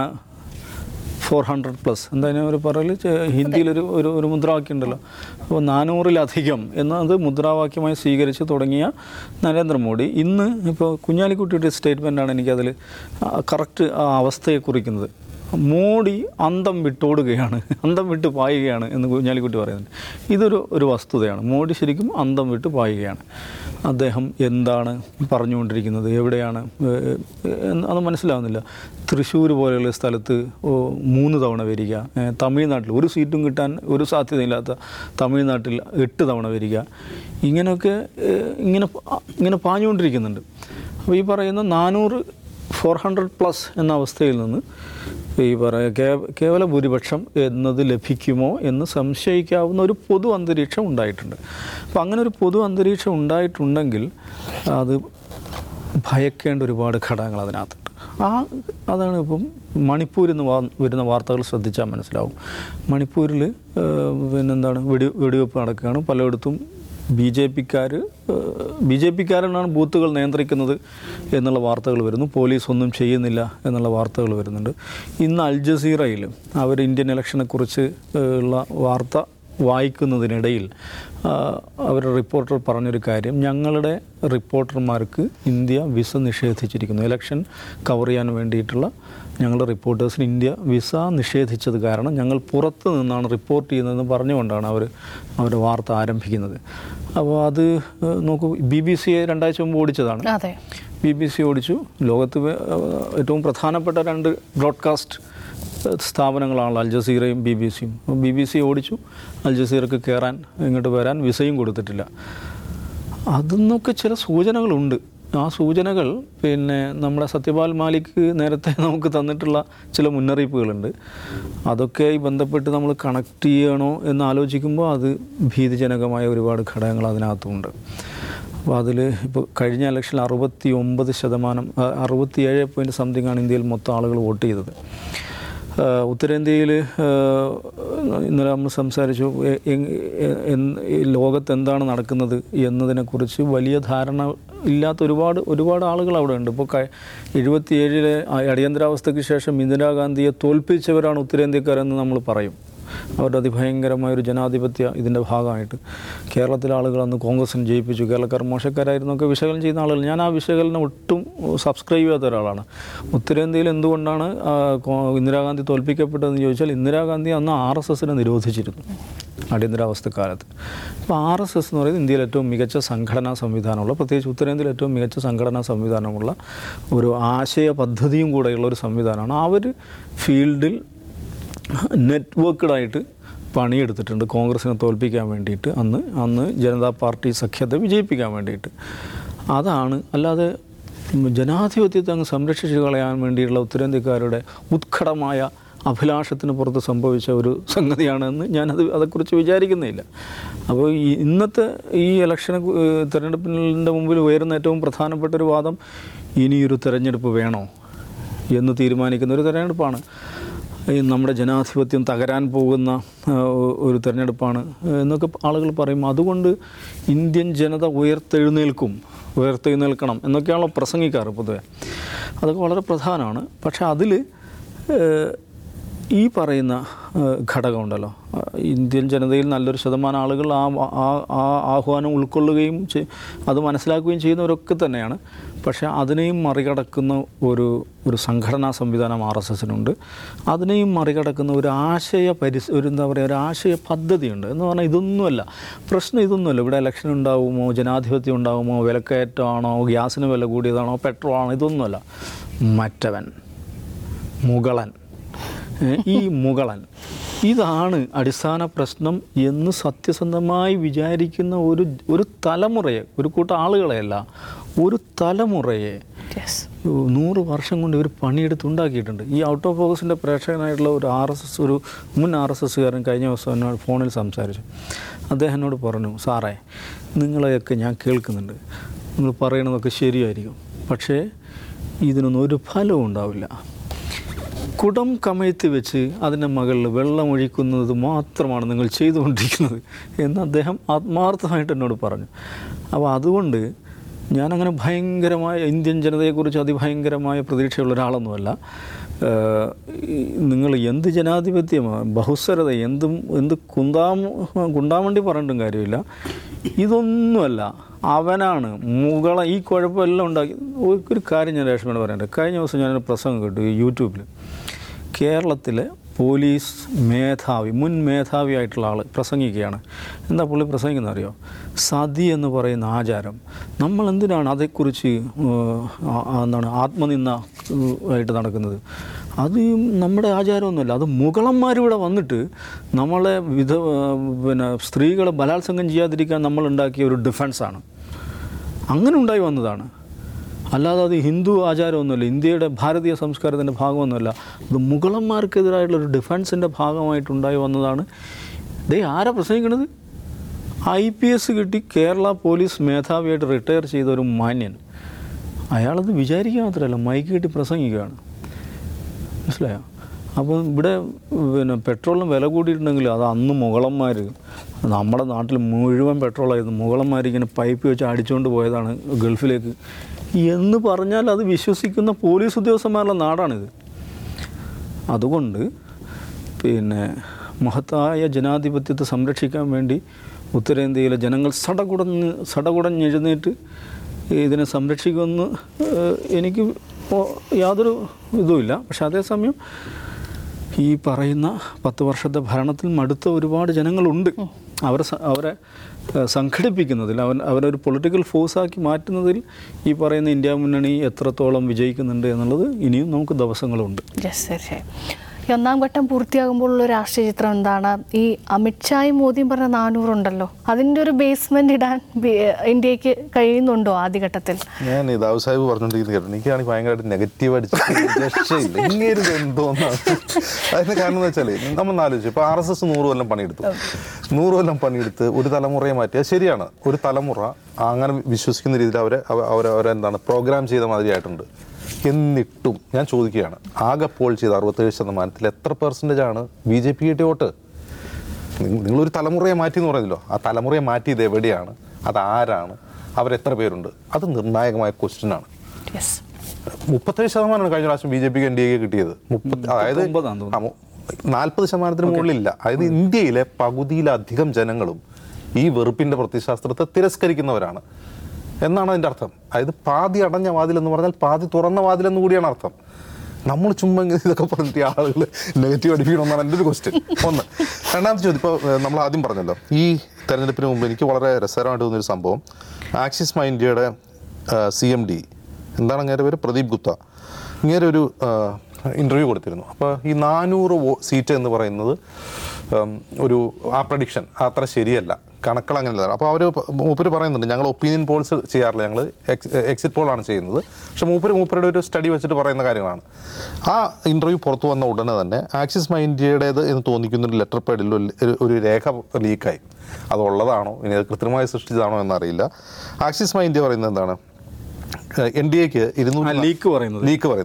ഫോർ ഹൺഡ്രഡ് പ്ലസ് എന്തായാലും ഒരു പറയൽ ഹിന്ദിയിലൊരു ഒരു ഒരു മുദ്രാവാക്യം ഉണ്ടല്ലോ അപ്പോൾ നാനൂറിലധികം എന്നത് മുദ്രാവാക്യമായി സ്വീകരിച്ച് തുടങ്ങിയ നരേന്ദ്രമോദി ഇന്ന് ഇപ്പോൾ കുഞ്ഞാലിക്കുട്ടിയുടെ സ്റ്റേറ്റ്മെൻറ്റാണ് എനിക്കതിൽ കറക്റ്റ് ആ അവസ്ഥയെ കുറിക്കുന്നത് മോഡി അന്തം വിട്ടോടുകയാണ് അന്തം വിട്ട് പായുകയാണ് എന്ന് കുഞ്ഞാലിക്കുട്ടി പറയുന്നുണ്ട് ഇതൊരു ഒരു വസ്തുതയാണ് മോഡി ശരിക്കും അന്തം വിട്ട് പായുകയാണ് അദ്ദേഹം എന്താണ് പറഞ്ഞുകൊണ്ടിരിക്കുന്നത് എവിടെയാണ് ഏഹ്, എന്ന് അത് മനസ്സിലാവുന്നില്ല തൃശ്ശൂർ പോലെയുള്ള സ്ഥലത്ത് ഓ, മൂന്ന് തവണ വരിക ഏഹ്, തമിഴ്നാട്ടിൽ ഒരു സീറ്റും കിട്ടാൻ ഒരു സാധ്യതയില്ലാത്ത തമിഴ്നാട്ടിൽ എട്ട് തവണ വരിക ഇങ്ങനെയൊക്കെ ഏഹ്, ഇങ്ങനെ പ- ഇങ്ങനെ പാഞ്ഞുകൊണ്ടിരിക്കുന്നുണ്ട് അപ്പോൾ ഈ പറയുന്ന നാനൂറ് ഫോർ ഹൺഡ്രഡ് പ്ലസ് എന്ന അവസ്ഥയിൽ നിന്ന് ഈ പറയ കേ- കേവല ഭൂരിപക്ഷം എന്നത് ലഭിക്കുമോ എന്ന് സംശയിക്കാവുന്ന ഒരു പൊതു അന്തരീക്ഷം ഉണ്ടായിട്ടുണ്ട് അപ്പോൾ അങ്ങനെ ഒരു പൊതു അന്തരീക്ഷം ഉണ്ടായിട്ടുണ്ടെങ്കിൽ അത് ഭയക്കേണ്ട ഒരുപാട് ഘടകങ്ങൾ അതിനകത്തുണ്ട് ആ അതാണ് ഇപ്പം മണിപ്പൂരിൽ നിന്ന് വാ വരുന്ന വാർത്തകൾ ശ്രദ്ധിച്ചാൽ മനസ്സിലാവും മണിപ്പൂരിൽ പിന്നെന്താണ് വെടി വെടിവെപ്പ് നടക്കുകയാണ് പലയിടത്തും ബി ജെ പിക്കാർ ബി ജെ പിക്കാരനാണ് ബൂത്തുകൾ നിയന്ത്രിക്കുന്നത് എന്നുള്ള വാർത്തകൾ വരുന്നു പോലീസ് ഒന്നും ചെയ്യുന്നില്ല എന്നുള്ള വാർത്തകൾ വരുന്നുണ്ട് ഇന്ന് അൽ ജസീറയിൽ അവർ ഇന്ത്യൻ ഇലക്ഷനെക്കുറിച്ച് ഏഹ്, ഉള്ള വാർത്ത വായിക്കുന്നതിനിടയിൽ ആ, അവരുടെ റിപ്പോർട്ടർ പറഞ്ഞൊരു കാര്യം ഞങ്ങളുടെ റിപ്പോർട്ടർമാർക്ക് ഇന്ത്യ വിസ നിഷേധിച്ചിരിക്കുന്നു ഇലക്ഷൻ കവർ ചെയ്യാൻ വേണ്ടിയിട്ടുള്ള ഞങ്ങളുടെ റിപ്പോർട്ടേഴ്സിന് ഇന്ത്യ വിസ നിഷേധിച്ചത് കാരണം ഞങ്ങൾ പുറത്ത് നിന്നാണ് റിപ്പോർട്ട് ചെയ്യുന്നതെന്ന് പറഞ്ഞുകൊണ്ടാണ് അവർ അവരുടെ വാർത്ത ആരംഭിക്കുന്നത് അപ്പോൾ അത് ഏഹ്, നോക്കൂ ബി ബി സിയെ രണ്ടാഴ്ച മുമ്പ് ഓടിച്ചതാണ് അതെ ബി ബി സി ഓടിച്ചു ലോകത്ത് വേ- ഏറ്റവും പ്രധാനപ്പെട്ട രണ്ട് ബ്രോഡ്കാസ്റ്റ് സ്ഥാപനങ്ങളാണല്ലോ അൽ ജസീറയും ബി ബി സിയും ബി ബി സി ഓടിച്ചു അൽ ജസീറക്ക് കയറാൻ ഇങ്ങോട്ട് വരാൻ വിസയും കൊടുത്തിട്ടില്ല അതിന്നൊക്കെ ചില സൂചനകളുണ്ട് ആ സൂചനകൾ പിന്നെ നമ്മുടെ സത്യപാൽ മാലിക് നേരത്തെ നമുക്ക് തന്നിട്ടുള്ള ചില മുന്നറിയിപ്പുകളുണ്ട് അതൊക്കെ ഈ ബന്ധപ്പെട്ട് നമ്മൾ കണക്ട് ചെയ്യണോ എന്ന് ആലോചിക്കുമ്പോൾ അത് ഭീതിജനകമായ ഒരുപാട് ഘടകങ്ങൾ അതിനകത്തുണ്ട് അപ്പോൾ അതിൽ ഇപ്പോൾ കഴിഞ്ഞ ഇലക്ഷനിൽ അറുപത്തി ഒമ്പത് ശതമാനം അറുപത്തിയേഴ് പോയിൻറ്റ് സംതിങ് ആണ് ഇന്ത്യയിൽ മൊത്തം ആളുകൾ വോട്ട് ചെയ്തത് ആഹ് ഉത്തരേന്ത്യയിൽ ഇന്നലെ നമ്മൾ സംസാരിച്ചു എ- എ- എ- എന്ന് ഈ ലോകത്ത് എന്താണ് നടക്കുന്നത് എന്നതിനെക്കുറിച്ച് വലിയ ധാരണ ഇല്ലാത്ത ഒരുപാട് ഒരുപാട് ആളുകൾ അവിടെ ഉണ്ട് ഇപ്പോൾ എഴുപത്തിയേഴിലെ അടിയന്തരാവസ്ഥയ്ക്ക് ശേഷം ഇന്ദിരാഗാന്ധിയെ തോൽപ്പിച്ചവരാണ് ഉത്തരേന്ത്യക്കാരെന്ന് നമ്മൾ പറയും അവരുടെ അതിഭയങ്കരമായ ഒരു ജനാധിപത്യ ഇതിൻ്റെ ഭാഗമായിട്ട് കേരളത്തിലെ ആളുകൾ അന്ന് കോൺഗ്രസിന് ജയിപ്പിച്ചു കേരളക്കാർ മോശക്കാരായിരുന്നൊക്കെ വിശകലനം ചെയ്യുന്ന ആളുകൾ ഞാൻ ആ വിശകലനം ഒട്ടും സബ്സ്ക്രൈബ് ചെയ്യാത്ത ഒരാളാണ് ഉത്തരേന്ത്യയിൽ എന്തുകൊണ്ടാണ് ആ, കോ- ഇന്ദിരാഗാന്ധി തോൽപ്പിക്കപ്പെട്ടതെന്ന് ചോദിച്ചാൽ ഇന്ദിരാഗാന്ധി അന്ന് ആർ എസ് എസിനെ നിരോധിച്ചിരുന്നു അടിയന്തരാവസ്ഥ കാലത്ത് അപ്പോൾ ആർ എസ് എസ് എന്ന് പറയുന്നത് ഇന്ത്യയിലെ ഏറ്റവും മികച്ച സംഘടനാ സംവിധാനമുള്ള പ്രത്യേകിച്ച് ഉത്തരേന്ത്യയിൽ ഏറ്റവും മികച്ച സംഘടനാ സംവിധാനമുള്ള ഒരു ആശയ പദ്ധതിയും കൂടെയുള്ള ഒരു സംവിധാനമാണ് ആ ഒരു ഫീൽഡിൽ നെറ്റ്വർക്കഡായിട്ട് പണിയെടുത്തിട്ടുണ്ട് കോൺഗ്രസിനെ തോൽപ്പിക്കാൻ വേണ്ടിയിട്ട് അന്ന് അന്ന് ജനതാ പാർട്ടി സഖ്യത്തെ വിജയിപ്പിക്കാൻ വേണ്ടിയിട്ട് അതാണ് അല്ലാതെ ജനാധിപത്യത്തെ അങ്ങ് സംരക്ഷിച്ച് കളയാൻ വേണ്ടിയുള്ള ഉത്തരേന്ത്യക്കാരുടെ ഉത്കടമായ അഭിലാഷത്തിന് പുറത്ത് സംഭവിച്ച ഒരു സംഗതിയാണെന്ന് ഞാനത് അതേക്കുറിച്ച് വിചാരിക്കുന്നില്ല അപ്പോൾ ഈ ഇന്നത്തെ ഈ ഇലക്ഷനെ കു- ഏഹ് തെരഞ്ഞെടുപ്പിൻ്റെ മുമ്പിൽ ഉയരുന്ന ഏറ്റവും പ്രധാനപ്പെട്ട ഒരു വാദം ഇനിയൊരു തെരഞ്ഞെടുപ്പ് വേണോ എന്ന് തീരുമാനിക്കുന്ന ഒരു തെരഞ്ഞെടുപ്പാണ് ഈ നമ്മുടെ ജനാധിപത്യം തകരാൻ പോകുന്ന ആ, ഒരു തിരഞ്ഞെടുപ്പാണ് എന്നൊക്കെ ആളുകൾ പറയും അതുകൊണ്ട് ഇന്ത്യൻ ജനത ഉയർത്തെഴുന്നേൽക്കും ഉയർത്തെഴുന്നേൽക്കണം എന്നൊക്കെയാണല്ലോ പ്രസംഗിക്കാറ് പൊതുവെ അതൊക്കെ വളരെ പ്രധാനമാണ് പക്ഷേ അതിൽ ഈ പറയുന്ന ഏഹ്, ഘടകമുണ്ടല്ലോ ആ, ഇന്ത്യൻ ജനതയിൽ നല്ലൊരു ശതമാനം ആളുകൾ ആ ആ ആ ആഹ്വാനം ഉൾക്കൊള്ളുകയും ചെയ്- അത് മനസ്സിലാക്കുകയും ചെയ്യുന്നവരൊക്കെ തന്നെയാണ് പക്ഷേ അതിനെയും മറികടക്കുന്ന ഒരു ഒരു സംഘടനാ സംവിധാനം ആർ എസ് എസിനുണ്ട് അതിനെയും മറികടക്കുന്ന ഒരു ആശയ പരിസ് ഒരു എന്താ പറയുക ഒരു ആശയ പദ്ധതിയുണ്ട് എന്ന് പറഞ്ഞാൽ ഇതൊന്നുമല്ല പ്രശ്നം ഇതൊന്നുമല്ല ഇവിടെ ഇലക്ഷൻ ഉണ്ടാകുമോ ജനാധിപത്യം ഉണ്ടാകുമോ വിലക്കയറ്റമാണോ ഗ്യാസിന് വില കൂടിയതാണോ പെട്രോൾ ആണോ ഇതൊന്നുമല്ല മറ്റവൻ മുകളൻ ഏ, ഈ മുകളൻ ഇതാണ് അടിസ്ഥാന പ്രശ്നം എന്ന് സത്യസന്ധമായി വിചാരിക്കുന്ന ഒരു ഒരു തലമുറയെ ഒരു കൂട്ടം ആളുകളെയല്ല ഒരു തലമുറയെ യെസ് നൂറ് വർഷം കൊണ്ട് ഇവർ പണിയെടുത്തുണ്ടാക്കിയിട്ടുണ്ട് ഈ ഔട്ട് ഓഫ് ഫോക്കസിൻ്റെ പ്രേക്ഷകനായിട്ടുള്ള ഒരു ആർ എസ് എസ് ഒരു മുൻ ആർ എസ് എസ്സുകാരൻ കഴിഞ്ഞ ദിവസം എന്നോട് ഫോണിൽ സംസാരിച്ചു അദ്ദേഹം എന്നോട് പറഞ്ഞു സാറേ നിങ്ങളെയൊക്കെ ഞാൻ കേൾക്കുന്നുണ്ട് നിങ്ങൾ പറയണതൊക്കെ ശരിയായിരിക്കും പക്ഷേ ഇതിനൊന്നും ഒരു ഫലവും ഉണ്ടാവില്ല കുടം കമഴ്ത്തി വെച്ച് അതിൻ്റെ മകളിൽ വെള്ളം ഒഴിക്കുന്നത് മാത്രമാണ് നിങ്ങൾ ചെയ്തുകൊണ്ടിരിക്കുന്നത് എന്ന് അദ്ദേഹം ആത്മാർത്ഥമായിട്ട് എന്നോട് പറഞ്ഞു അപ്പോൾ അതുകൊണ്ട് ഞാനങ്ങനെ ഭയങ്കരമായ ഇന്ത്യൻ ജനതയെക്കുറിച്ച് അതിഭയങ്കരമായ പ്രതീക്ഷയുള്ള ഒരാളൊന്നുമല്ല ഏഹ് ഈ നിങ്ങൾ എന്ത് ജനാധിപത്യമാണ് ബഹുസ്വരത എന്തും എന്ത് കുന്താം കുണ്ടാമണ്ടി പറഞ്ഞിട്ടും കാര്യമില്ല ഇതൊന്നുമല്ല അവനാണ് മുകള ഈ കുഴപ്പമെല്ലാം ഉണ്ടാക്കി ഒരു കാര്യം ഞാൻ രേഷ്മയോട് പറയട്ടെ കഴിഞ്ഞ ദിവസം ഞാനൊരു പ്രസംഗം കേട്ടു ഈ യൂട്യൂബിൽ കേരളത്തിലെ പോലീസ് മേധാവി മുൻ മേധാവിയായിട്ടുള്ള ആൾ പ്രസംഗിക്കുകയാണ് എന്താ പുള്ളി പ്രസംഗിക്കുന്നത് അറിയോ സതി എന്ന് പറയുന്ന ആചാരം നമ്മൾ എന്തിനാണ് അതേക്കുറിച്ച് ഏഹ്, ആ- ആ എന്താണ് ആത്മനിന്ദ ഏഹ്, ആയിട്ട് നടക്കുന്നത് അത് നമ്മുടെ ആചാരമൊന്നുമല്ല അത് മുകളന്മാരിവിടെ വന്നിട്ട് നമ്മളെ വിധ ഏഹ്, പിന്നെ സ്ത്രീകളെ ബലാത്സംഗം ചെയ്യാതിരിക്കാൻ നമ്മൾ ഉണ്ടാക്കിയ ഒരു ഡിഫൻസാണ് അങ്ങനെ ഉണ്ടായി വന്നതാണ് അല്ലാതെ അത് ഹിന്ദു ആചാരമൊന്നുമല്ല ഇന്ത്യയുടെ ഭാരതീയ സംസ്കാരത്തിൻ്റെ ഭാഗമൊന്നുമല്ല ഇത് മുഗളന്മാർക്കെതിരായിട്ടുള്ളൊരു ഡിഫൻസിൻ്റെ ഭാഗമായിട്ടുണ്ടായി വന്നതാണ് ദേ ആരാ പ്രസംഗിക്കുന്നത് ഐ പി എസ് കിട്ടി കേരള പോലീസ് മേധാവിയായിട്ട് റിട്ടയർ ചെയ്ത ഒരു മാന്യൻ അയാളത് വിചാരിക്കുക മാത്രമല്ല മൈക്ക് കിട്ടി പ്രസംഗിക്കുകയാണ് മനസ്സിലായോ അപ്പോൾ ഇവിടെ പിന്നെ പെട്രോളിന് വില കൂടിയിട്ടുണ്ടെങ്കിൽ അത് അന്ന് മുഗളന്മാർ നമ്മുടെ നാട്ടിൽ മുഴുവൻ പെട്രോളായിരുന്നു മുഗളന്മാർ ഇങ്ങനെ പൈപ്പ് വെച്ച് അടിച്ചുകൊണ്ട് പോയതാണ് ഗൾഫിലേക്ക് എന്ന് പറഞ്ഞാൽ അത് വിശ്വസിക്കുന്ന പോലീസ് ഉദ്യോഗസ്ഥന്മാരുടെ നാടാണിത് അതുകൊണ്ട് പിന്നെ മഹത്തായ ജനാധിപത്യത്തെ സംരക്ഷിക്കാൻ വേണ്ടി ഉത്തരേന്ത്യയിലെ ജനങ്ങൾ സടകുടഞ്ഞ് സടകുടഞ്ഞെഴുന്നേറ്റ് ഇതിനെ സംരക്ഷിക്കുമെന്ന് ഏഹ്, എനിക്ക് ഓ- യാതൊരു ഇതുമില്ല പക്ഷെ അതേസമയം ഈ പറയുന്ന പത്ത് വർഷത്തെ ഭരണത്തിൽ മടുത്ത ഒരുപാട് ജനങ്ങളുണ്ട് അവരെ സ- അവരെ ഏഹ്, സംഘടിപ്പിക്കുന്നതിൽ അവൻ അവരൊരു പൊളിറ്റിക്കൽ ഫോഴ്സാക്കി മാറ്റുന്നതിൽ ഈ പറയുന്ന ഇന്ത്യ മുന്നണി എത്രത്തോളം വിജയിക്കുന്നുണ്ട് എന്നുള്ളത് ഇനിയും നമുക്ക് ദിവസങ്ങളുണ്ട് യെസ് തീർച്ചയായും ഈ ഒന്നാം ഘട്ടം പൂർത്തിയാകുമ്പോഴുള്ള രാഷ്ട്രീയ ചിത്രം എന്താണ് ഈ അമിത്ഷായും മോദിയും പറഞ്ഞ നാനൂറുണ്ടല്ലോ അതിൻ്റെ ഒരു ബേസ്മെന്റ് ഇടാൻ ബി- ഇന്ത്യക്ക് കഴിയുന്നുണ്ടോ ആദ്യഘട്ടത്തിൽ ഞാൻ ഈ ദാവ് സാഹിബ് പറഞ്ഞുകൊണ്ടിരിക്കുന്നത് കേട്ടോ എനിക്കാണെങ്കിൽ ഭയങ്കരമായിട്ട് നെഗറ്റീവ് അടിച്ചിട്ട് രക്ഷയില്ല ഇങ്ങനെ എന്തോന്നാണ് അതിന് കാരണം എന്ന് വെച്ചാൽ നമ്മൾ ആലോചിച്ചു ഇപ്പൊ ആർ എസ് എസ് നൂറ് കൊല്ലം പണിയെടുത്തു നൂറ് കൊല്ലം പണിയെടുത്ത് ഒരു തലമുറയെ മാറ്റിയത് ശരിയാണ് ഒരു തലമുറ അങ്ങനെ വിശ്വസിക്കുന്ന രീതിയിൽ അവരെ അവ- അവരെ അവരെന്താണ് പ്രോഗ്രാം ചെയ്ത മാതിരിയായിട്ടുണ്ട് എന്നിട്ടും ഞാൻ ചോദിക്കുകയാണ് ആകെ പോൾ ചെയ്ത അറുപത്തേഴ് ശതമാനത്തിൽ എത്ര പെർസെൻറ്റേജ് ആണ് ബി ജെ പി കിട്ടിയ വോട്ട് നിങ്ങ- നിങ്ങളൊരു തലമുറയെ മാറ്റി എന്ന് പറയുന്നല്ലോ ആ തലമുറയെ മാറ്റിയത് എവിടെയാണ് അത് ആരാണ് അവരെത്ര പേരുണ്ട് അത് നിർണായകമായ ക്വസ്റ്റ്യൻ ആണ് യെസ് മുപ്പത്തേഴ് ശതമാനമാണ് കഴിഞ്ഞ പ്രാവശ്യം ബി ജെ പിക്ക് എൻ ഡി എക്ക് കിട്ടിയത് മുപ്പത്തി അതായത് മുപ്പത്തൊമ്പതാണെന്ന് തോന്നുന്നു. നാൽപ്പത് ശതമാനത്തിന് മുകളിലില്ല അതായത് ഇന്ത്യയിലെ പകുതിയിലധികം ജനങ്ങളും ഈ വെറുപ്പിന്റെ പ്രത്യശാസ്ത്രത്തെ തിരസ്കരിക്കുന്നവരാണ് എന്നാണ് അതിന്റെ അർത്ഥം അതായത് പാതി അടഞ്ഞ വാതിൽ എന്ന് പറഞ്ഞാൽ പാതി തുറന്ന വാതിൽ എന്ന് കൂടിയാണ് അർത്ഥം നമ്മൾ ചുമ്മാ ഇങ്ങനെ ഇതൊക്കെ പറഞ്ഞിട്ട് ഈ ആളുകൾ നെഗറ്റീവ് അടിപ്പിക്കണമെന്നാണ് എൻ്റെ ഒരു ക്വസ്റ്റ്യൻ ഒന്ന് രണ്ടാമത്തെ ചോദ്യം ഇപ്പോൾ നമ്മൾ ആദ്യം പറഞ്ഞല്ലോ ഈ തെരഞ്ഞെടുപ്പിന് മുമ്പ് എനിക്ക് വളരെ രസകരമായിട്ട് തോന്നിയൊരു സംഭവം ആക്സിസ് മൈ ഇന്ത്യയുടെ സി എം ഡി എന്താണ് അങ്ങേരെ പേര് പ്രദീപ് ഗുപ്ത ഇങ്ങനെ ഒരു ഇൻ്റർവ്യൂ കൊടുത്തിരുന്നു അപ്പോൾ ഈ നാനൂറ് സീറ്റ് എന്ന് പറയുന്നത് ഉം, ഒരു ആ പ്രഡിക്ഷൻ അത്ര ശരിയല്ല കണക്കൾ അങ്ങനെയല്ല അപ്പോൾ അവർ മൂപ്പര് പറയുന്നുണ്ട് ഞങ്ങൾ ഒപ്പീനിയൻ പോൾസ് ചെയ്യാറില്ല ഞങ്ങൾ എക്സിറ്റ് പോളാണ് ചെയ്യുന്നത് പക്ഷേ മൂപ്പര് മൂപ്പരുടെ ഒരു സ്റ്റഡി വെച്ചിട്ട് പറയുന്ന കാര്യങ്ങളാണ് ആ ഇൻ്റർവ്യൂ പുറത്തു വന്ന ഉടനെ തന്നെ ആക്സിസ് മൈ ഇന്ത്യയുടേത് എന്ന് തോന്നിക്കുന്ന ഒരു ലെറ്റർ പാഡിൽ ഒരു- ഒരു രേഖ ലീക്കായി അതുള്ളതാണോ ഇനി അത് കൃത്രിമമായി സൃഷ്ടിച്ചതാണോ എന്നറിയില്ല ആക്സിസ് മൈ ഇന്ത്യ പറയുന്നത് എന്താണ് എൻ ഡി എക്ക് ആ ഇരുന്നൂറ്റി ലീക്ക് പറയുന്നത് ലീക്ക് പറയുന്നത്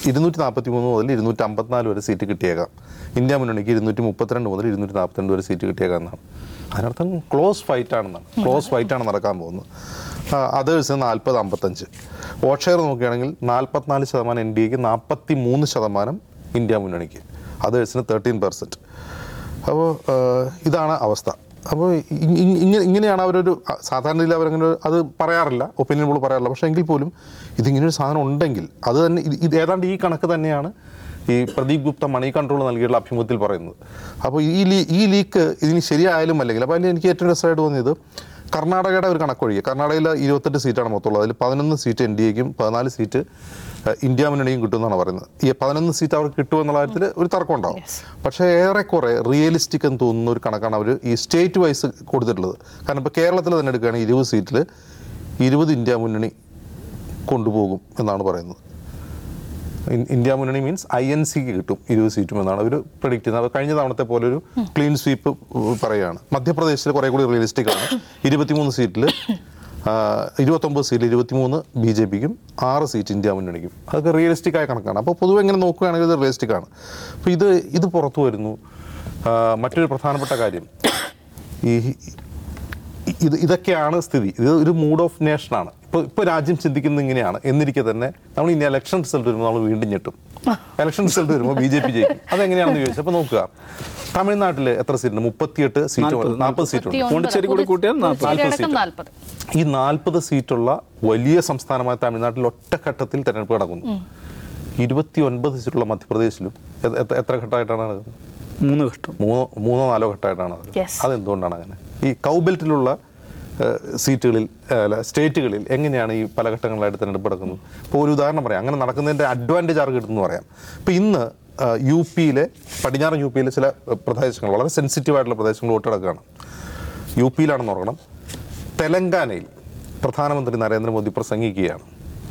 ഇരുന്നൂറ്റി നാൽപ്പത്തി മൂന്ന് മുതൽ ഇരുന്നൂറ്റി അമ്പത്തിനാല് വരെ സീറ്റ് കിട്ടിയേക്കാം ഇന്ത്യ മുന്നണിക്ക് ഇരുന്നൂറ്റി മുപ്പത്തിരണ്ട് മുതൽ ഇരുന്നൂറ്റി നാൽപ്പത്തിരണ്ട് വരെ സീറ്റ് കിട്ടിയേക്കാം എന്നാണ് അതിനർത്ഥം ക്ലോസ് ഫൈറ്റ് ആണെന്നാണ് ക്ലോസ് ഫൈറ്റ് ആണ് നടക്കാൻ പോകുന്നത് അതേഴ്സ് നാൽപ്പത് അമ്പത്തഞ്ച് വോട്ട് ഷെയർ നോക്കുകയാണെങ്കിൽ നാൽപ്പത്തിനാല് ശതമാനം എൻ ഡി എക്ക് നാൽപ്പത്തി മൂന്ന് ശതമാനം ഇന്ത്യ മുന്നണിക്ക് അതേഴ്സിന് തേർട്ടീൻ പെർസെൻറ്റ് അപ്പോൾ ഇതാണ് അവസ്ഥ അപ്പോൾ ഇ- ഇ- ഇങ്ങനെ ഇങ്ങനെയാണ് അവരൊരു അ- സാധാരണ രീതിയിൽ അവരങ്ങനെ ഒരു- അത് പറയാറില്ല ഒപ്പീനിയൻ പോലും പറയാറില്ല പക്ഷേ എങ്കിൽ പോലും ഇതിങ്ങനെ ഒരു സാധനം ഉണ്ടെങ്കിൽ അത് തന്നെ ഇത് ഇത് ഏതാണ്ട് ഈ കണക്ക് തന്നെയാണ് ഈ പ്രദീപ് ഗുപ്ത മണി കൺട്രോൾ നൽകിയുള്ള അഭിമുഖത്തിൽ പറയുന്നത് അപ്പോൾ ഈ ലീ ഈ ലീക്ക് ഇതിന് ശരിയായാലും അല്ലെങ്കിൽ അപ്പോൾ അതിൽ എനിക്ക് ഏറ്റവും രസമായിട്ട് തോന്നിയത് കർണാടകയുടെ ഒരു കണക്കൊഴികെ കർണാടകയിൽ ഇരുപത്തെട്ട് സീറ്റാണ് മൊത്തമുള്ളത് അതിൽ പതിനൊന്ന് സീറ്റ് എൻ ഡി എക്കും പതിനാല് സീറ്റ് ഏഹ്, ഇന്ത്യ മുന്നണിയും കിട്ടുമെന്നാണ് പറയുന്നത് ഈ പതിനൊന്ന് സീറ്റ് അവർക്ക് കിട്ടുമെന്നുള്ള കാര്യത്തിൽ ഒരു തർക്കം ഉണ്ടാവും പക്ഷേ ഏറെക്കുറെ റിയലിസ്റ്റിക് എന്ന് തോന്നുന്ന ഒരു കണക്കാണ് അവർ ഈ സ്റ്റേറ്റ് വൈസ് കൊടുത്തിട്ടുള്ളത് കാരണം ഇപ്പോൾ കേരളത്തിൽ തന്നെ എടുക്കുകയാണെങ്കിൽ ഇരുപത് സീറ്റിൽ ഇരുപത് ഇന്ത്യ മുന്നണി കൊണ്ടുപോകും എന്നാണ് പറയുന്നത് ഇൻ- ഇന്ത്യ മുന്നണി മീൻസ് ഐ എൻ സിക്ക് കിട്ടും ഇരുപത് സീറ്റും എന്നാണ് അവർ പ്രഡിക്റ്റ് ചെയ്യുന്നത് അത് കഴിഞ്ഞ തവണത്തെ പോലെ ഒരു ക്ലീൻ സ്വീപ്പ് പറയുകയാണ് മധ്യപ്രദേശിൽ കുറെ കൂടി റിയലിസ്റ്റിക് ആണ് ഇരുപത്തിമൂന്ന് സീറ്റിൽ ഇരുപത്തൊമ്പത് സീറ്റിൽ ഇരുപത്തിമൂന്ന് ബി ജെ പിക്കും ആറ് സീറ്റ് ഇന്ത്യ മുന്നണിക്കും അതൊക്കെ റിയലിസ്റ്റിക് ആയ കണക്കാണ് അപ്പോൾ പൊതുവെ ഇങ്ങനെ നോക്കുകയാണെങ്കിൽ ഇത് റിയലിസ്റ്റിക് ആണ് അപ്പോൾ ഇത് ഇത് പുറത്തു വരുന്നു ആ, മറ്റൊരു പ്രധാനപ്പെട്ട കാര്യം ഈ ഇത് ഇതൊക്കെയാണ് സ്ഥിതി ഇത് ഒരു മൂഡ് ഓഫ് നേഷനാണ് ഇപ്പോൾ ഇപ്പോൾ രാജ്യം ചിന്തിക്കുന്നത് ഇങ്ങനെയാണ് എന്നിരിക്കെ തന്നെ നമ്മൾ ഇനി ഇലക്ഷൻ റിസൾട്ട് വരുമ്പോൾ നമ്മൾ വീണ്ടും ഞെട്ടും ഇലക്ഷൻ റിസൾട്ട് വരുമ്പോൾ ബി ജെ പി ജയിക്കും അതെങ്ങനെയാണെന്ന് ചോദിച്ചാൽ അപ്പോൾ നോക്കുക തമിഴ്നാട്ടിൽ എത്ര സീറ്റുണ്ട് മുപ്പത്തിയെട്ട് സീറ്റ് നാൽപ്പത് സീറ്റുണ്ട് പോണ്ടിച്ചേരി കൂടി കൂട്ടിയാൽ നാൽപ്പത് പോണ്ടിച്ചേരി നാൽപ്പത് അടക്കം സീറ്റ്. നാൽപ്പത് ഈ നാൽപ്പത് സീറ്റുള്ള വലിയ സംസ്ഥാനമായ തമിഴ്നാട്ടിൽ ഒറ്റഘട്ടത്തിൽ തെരഞ്ഞെടുപ്പ് നടക്കുന്നു ഇരുപത്തി ഒൻപത് സീറ്റുള്ള മധ്യപ്രദേശിലും എ- എത്ര- എത്ര ഘട്ടമായിട്ടാണ് നടക്കുന്നത് മൂന്ന് ഘട്ടം മൂന്നോ മൂന്നോ നാലോ ഘട്ടമായിട്ടാണ് അത് Yes. അതെന്തുകൊണ്ടാണ് അങ്ങനെ ഈ കൗബെൽറ്റിലുള്ള ഏഹ്, സീറ്റുകളിൽ ഏഹ്, അല്ല സ്റ്റേറ്റുകളിൽ എങ്ങനെയാണ് ഈ പല ഘട്ടങ്ങളിലായിട്ട് തിരഞ്ഞെടുപ്പ് നടക്കുന്നത് ഇപ്പോൾ ഒരു ഉദാഹരണം പറയാം അങ്ങനെ നടക്കുന്നതിൻ്റെ അഡ്വാൻറ്റേജ് ആർക്ക് കിട്ടുമെന്ന് പറയാം ഇപ്പോൾ ഇന്ന് ഏഹ്, യു പിയിലെ പടിഞ്ഞാറൻ യു പിയിലെ ചില ഏഹ്, പ്രദേശങ്ങൾ വളരെ സെൻസിറ്റീവ് ആയിട്ടുള്ള പ്രദേശങ്ങൾ വോട്ടെടുക്കുകയാണ് യു പിയിലാണെന്ന് ഓർക്കണം തെലങ്കാനയിൽ പ്രധാനമന്ത്രി നരേന്ദ്രമോദി പ്രസംഗിക്കുകയാണ്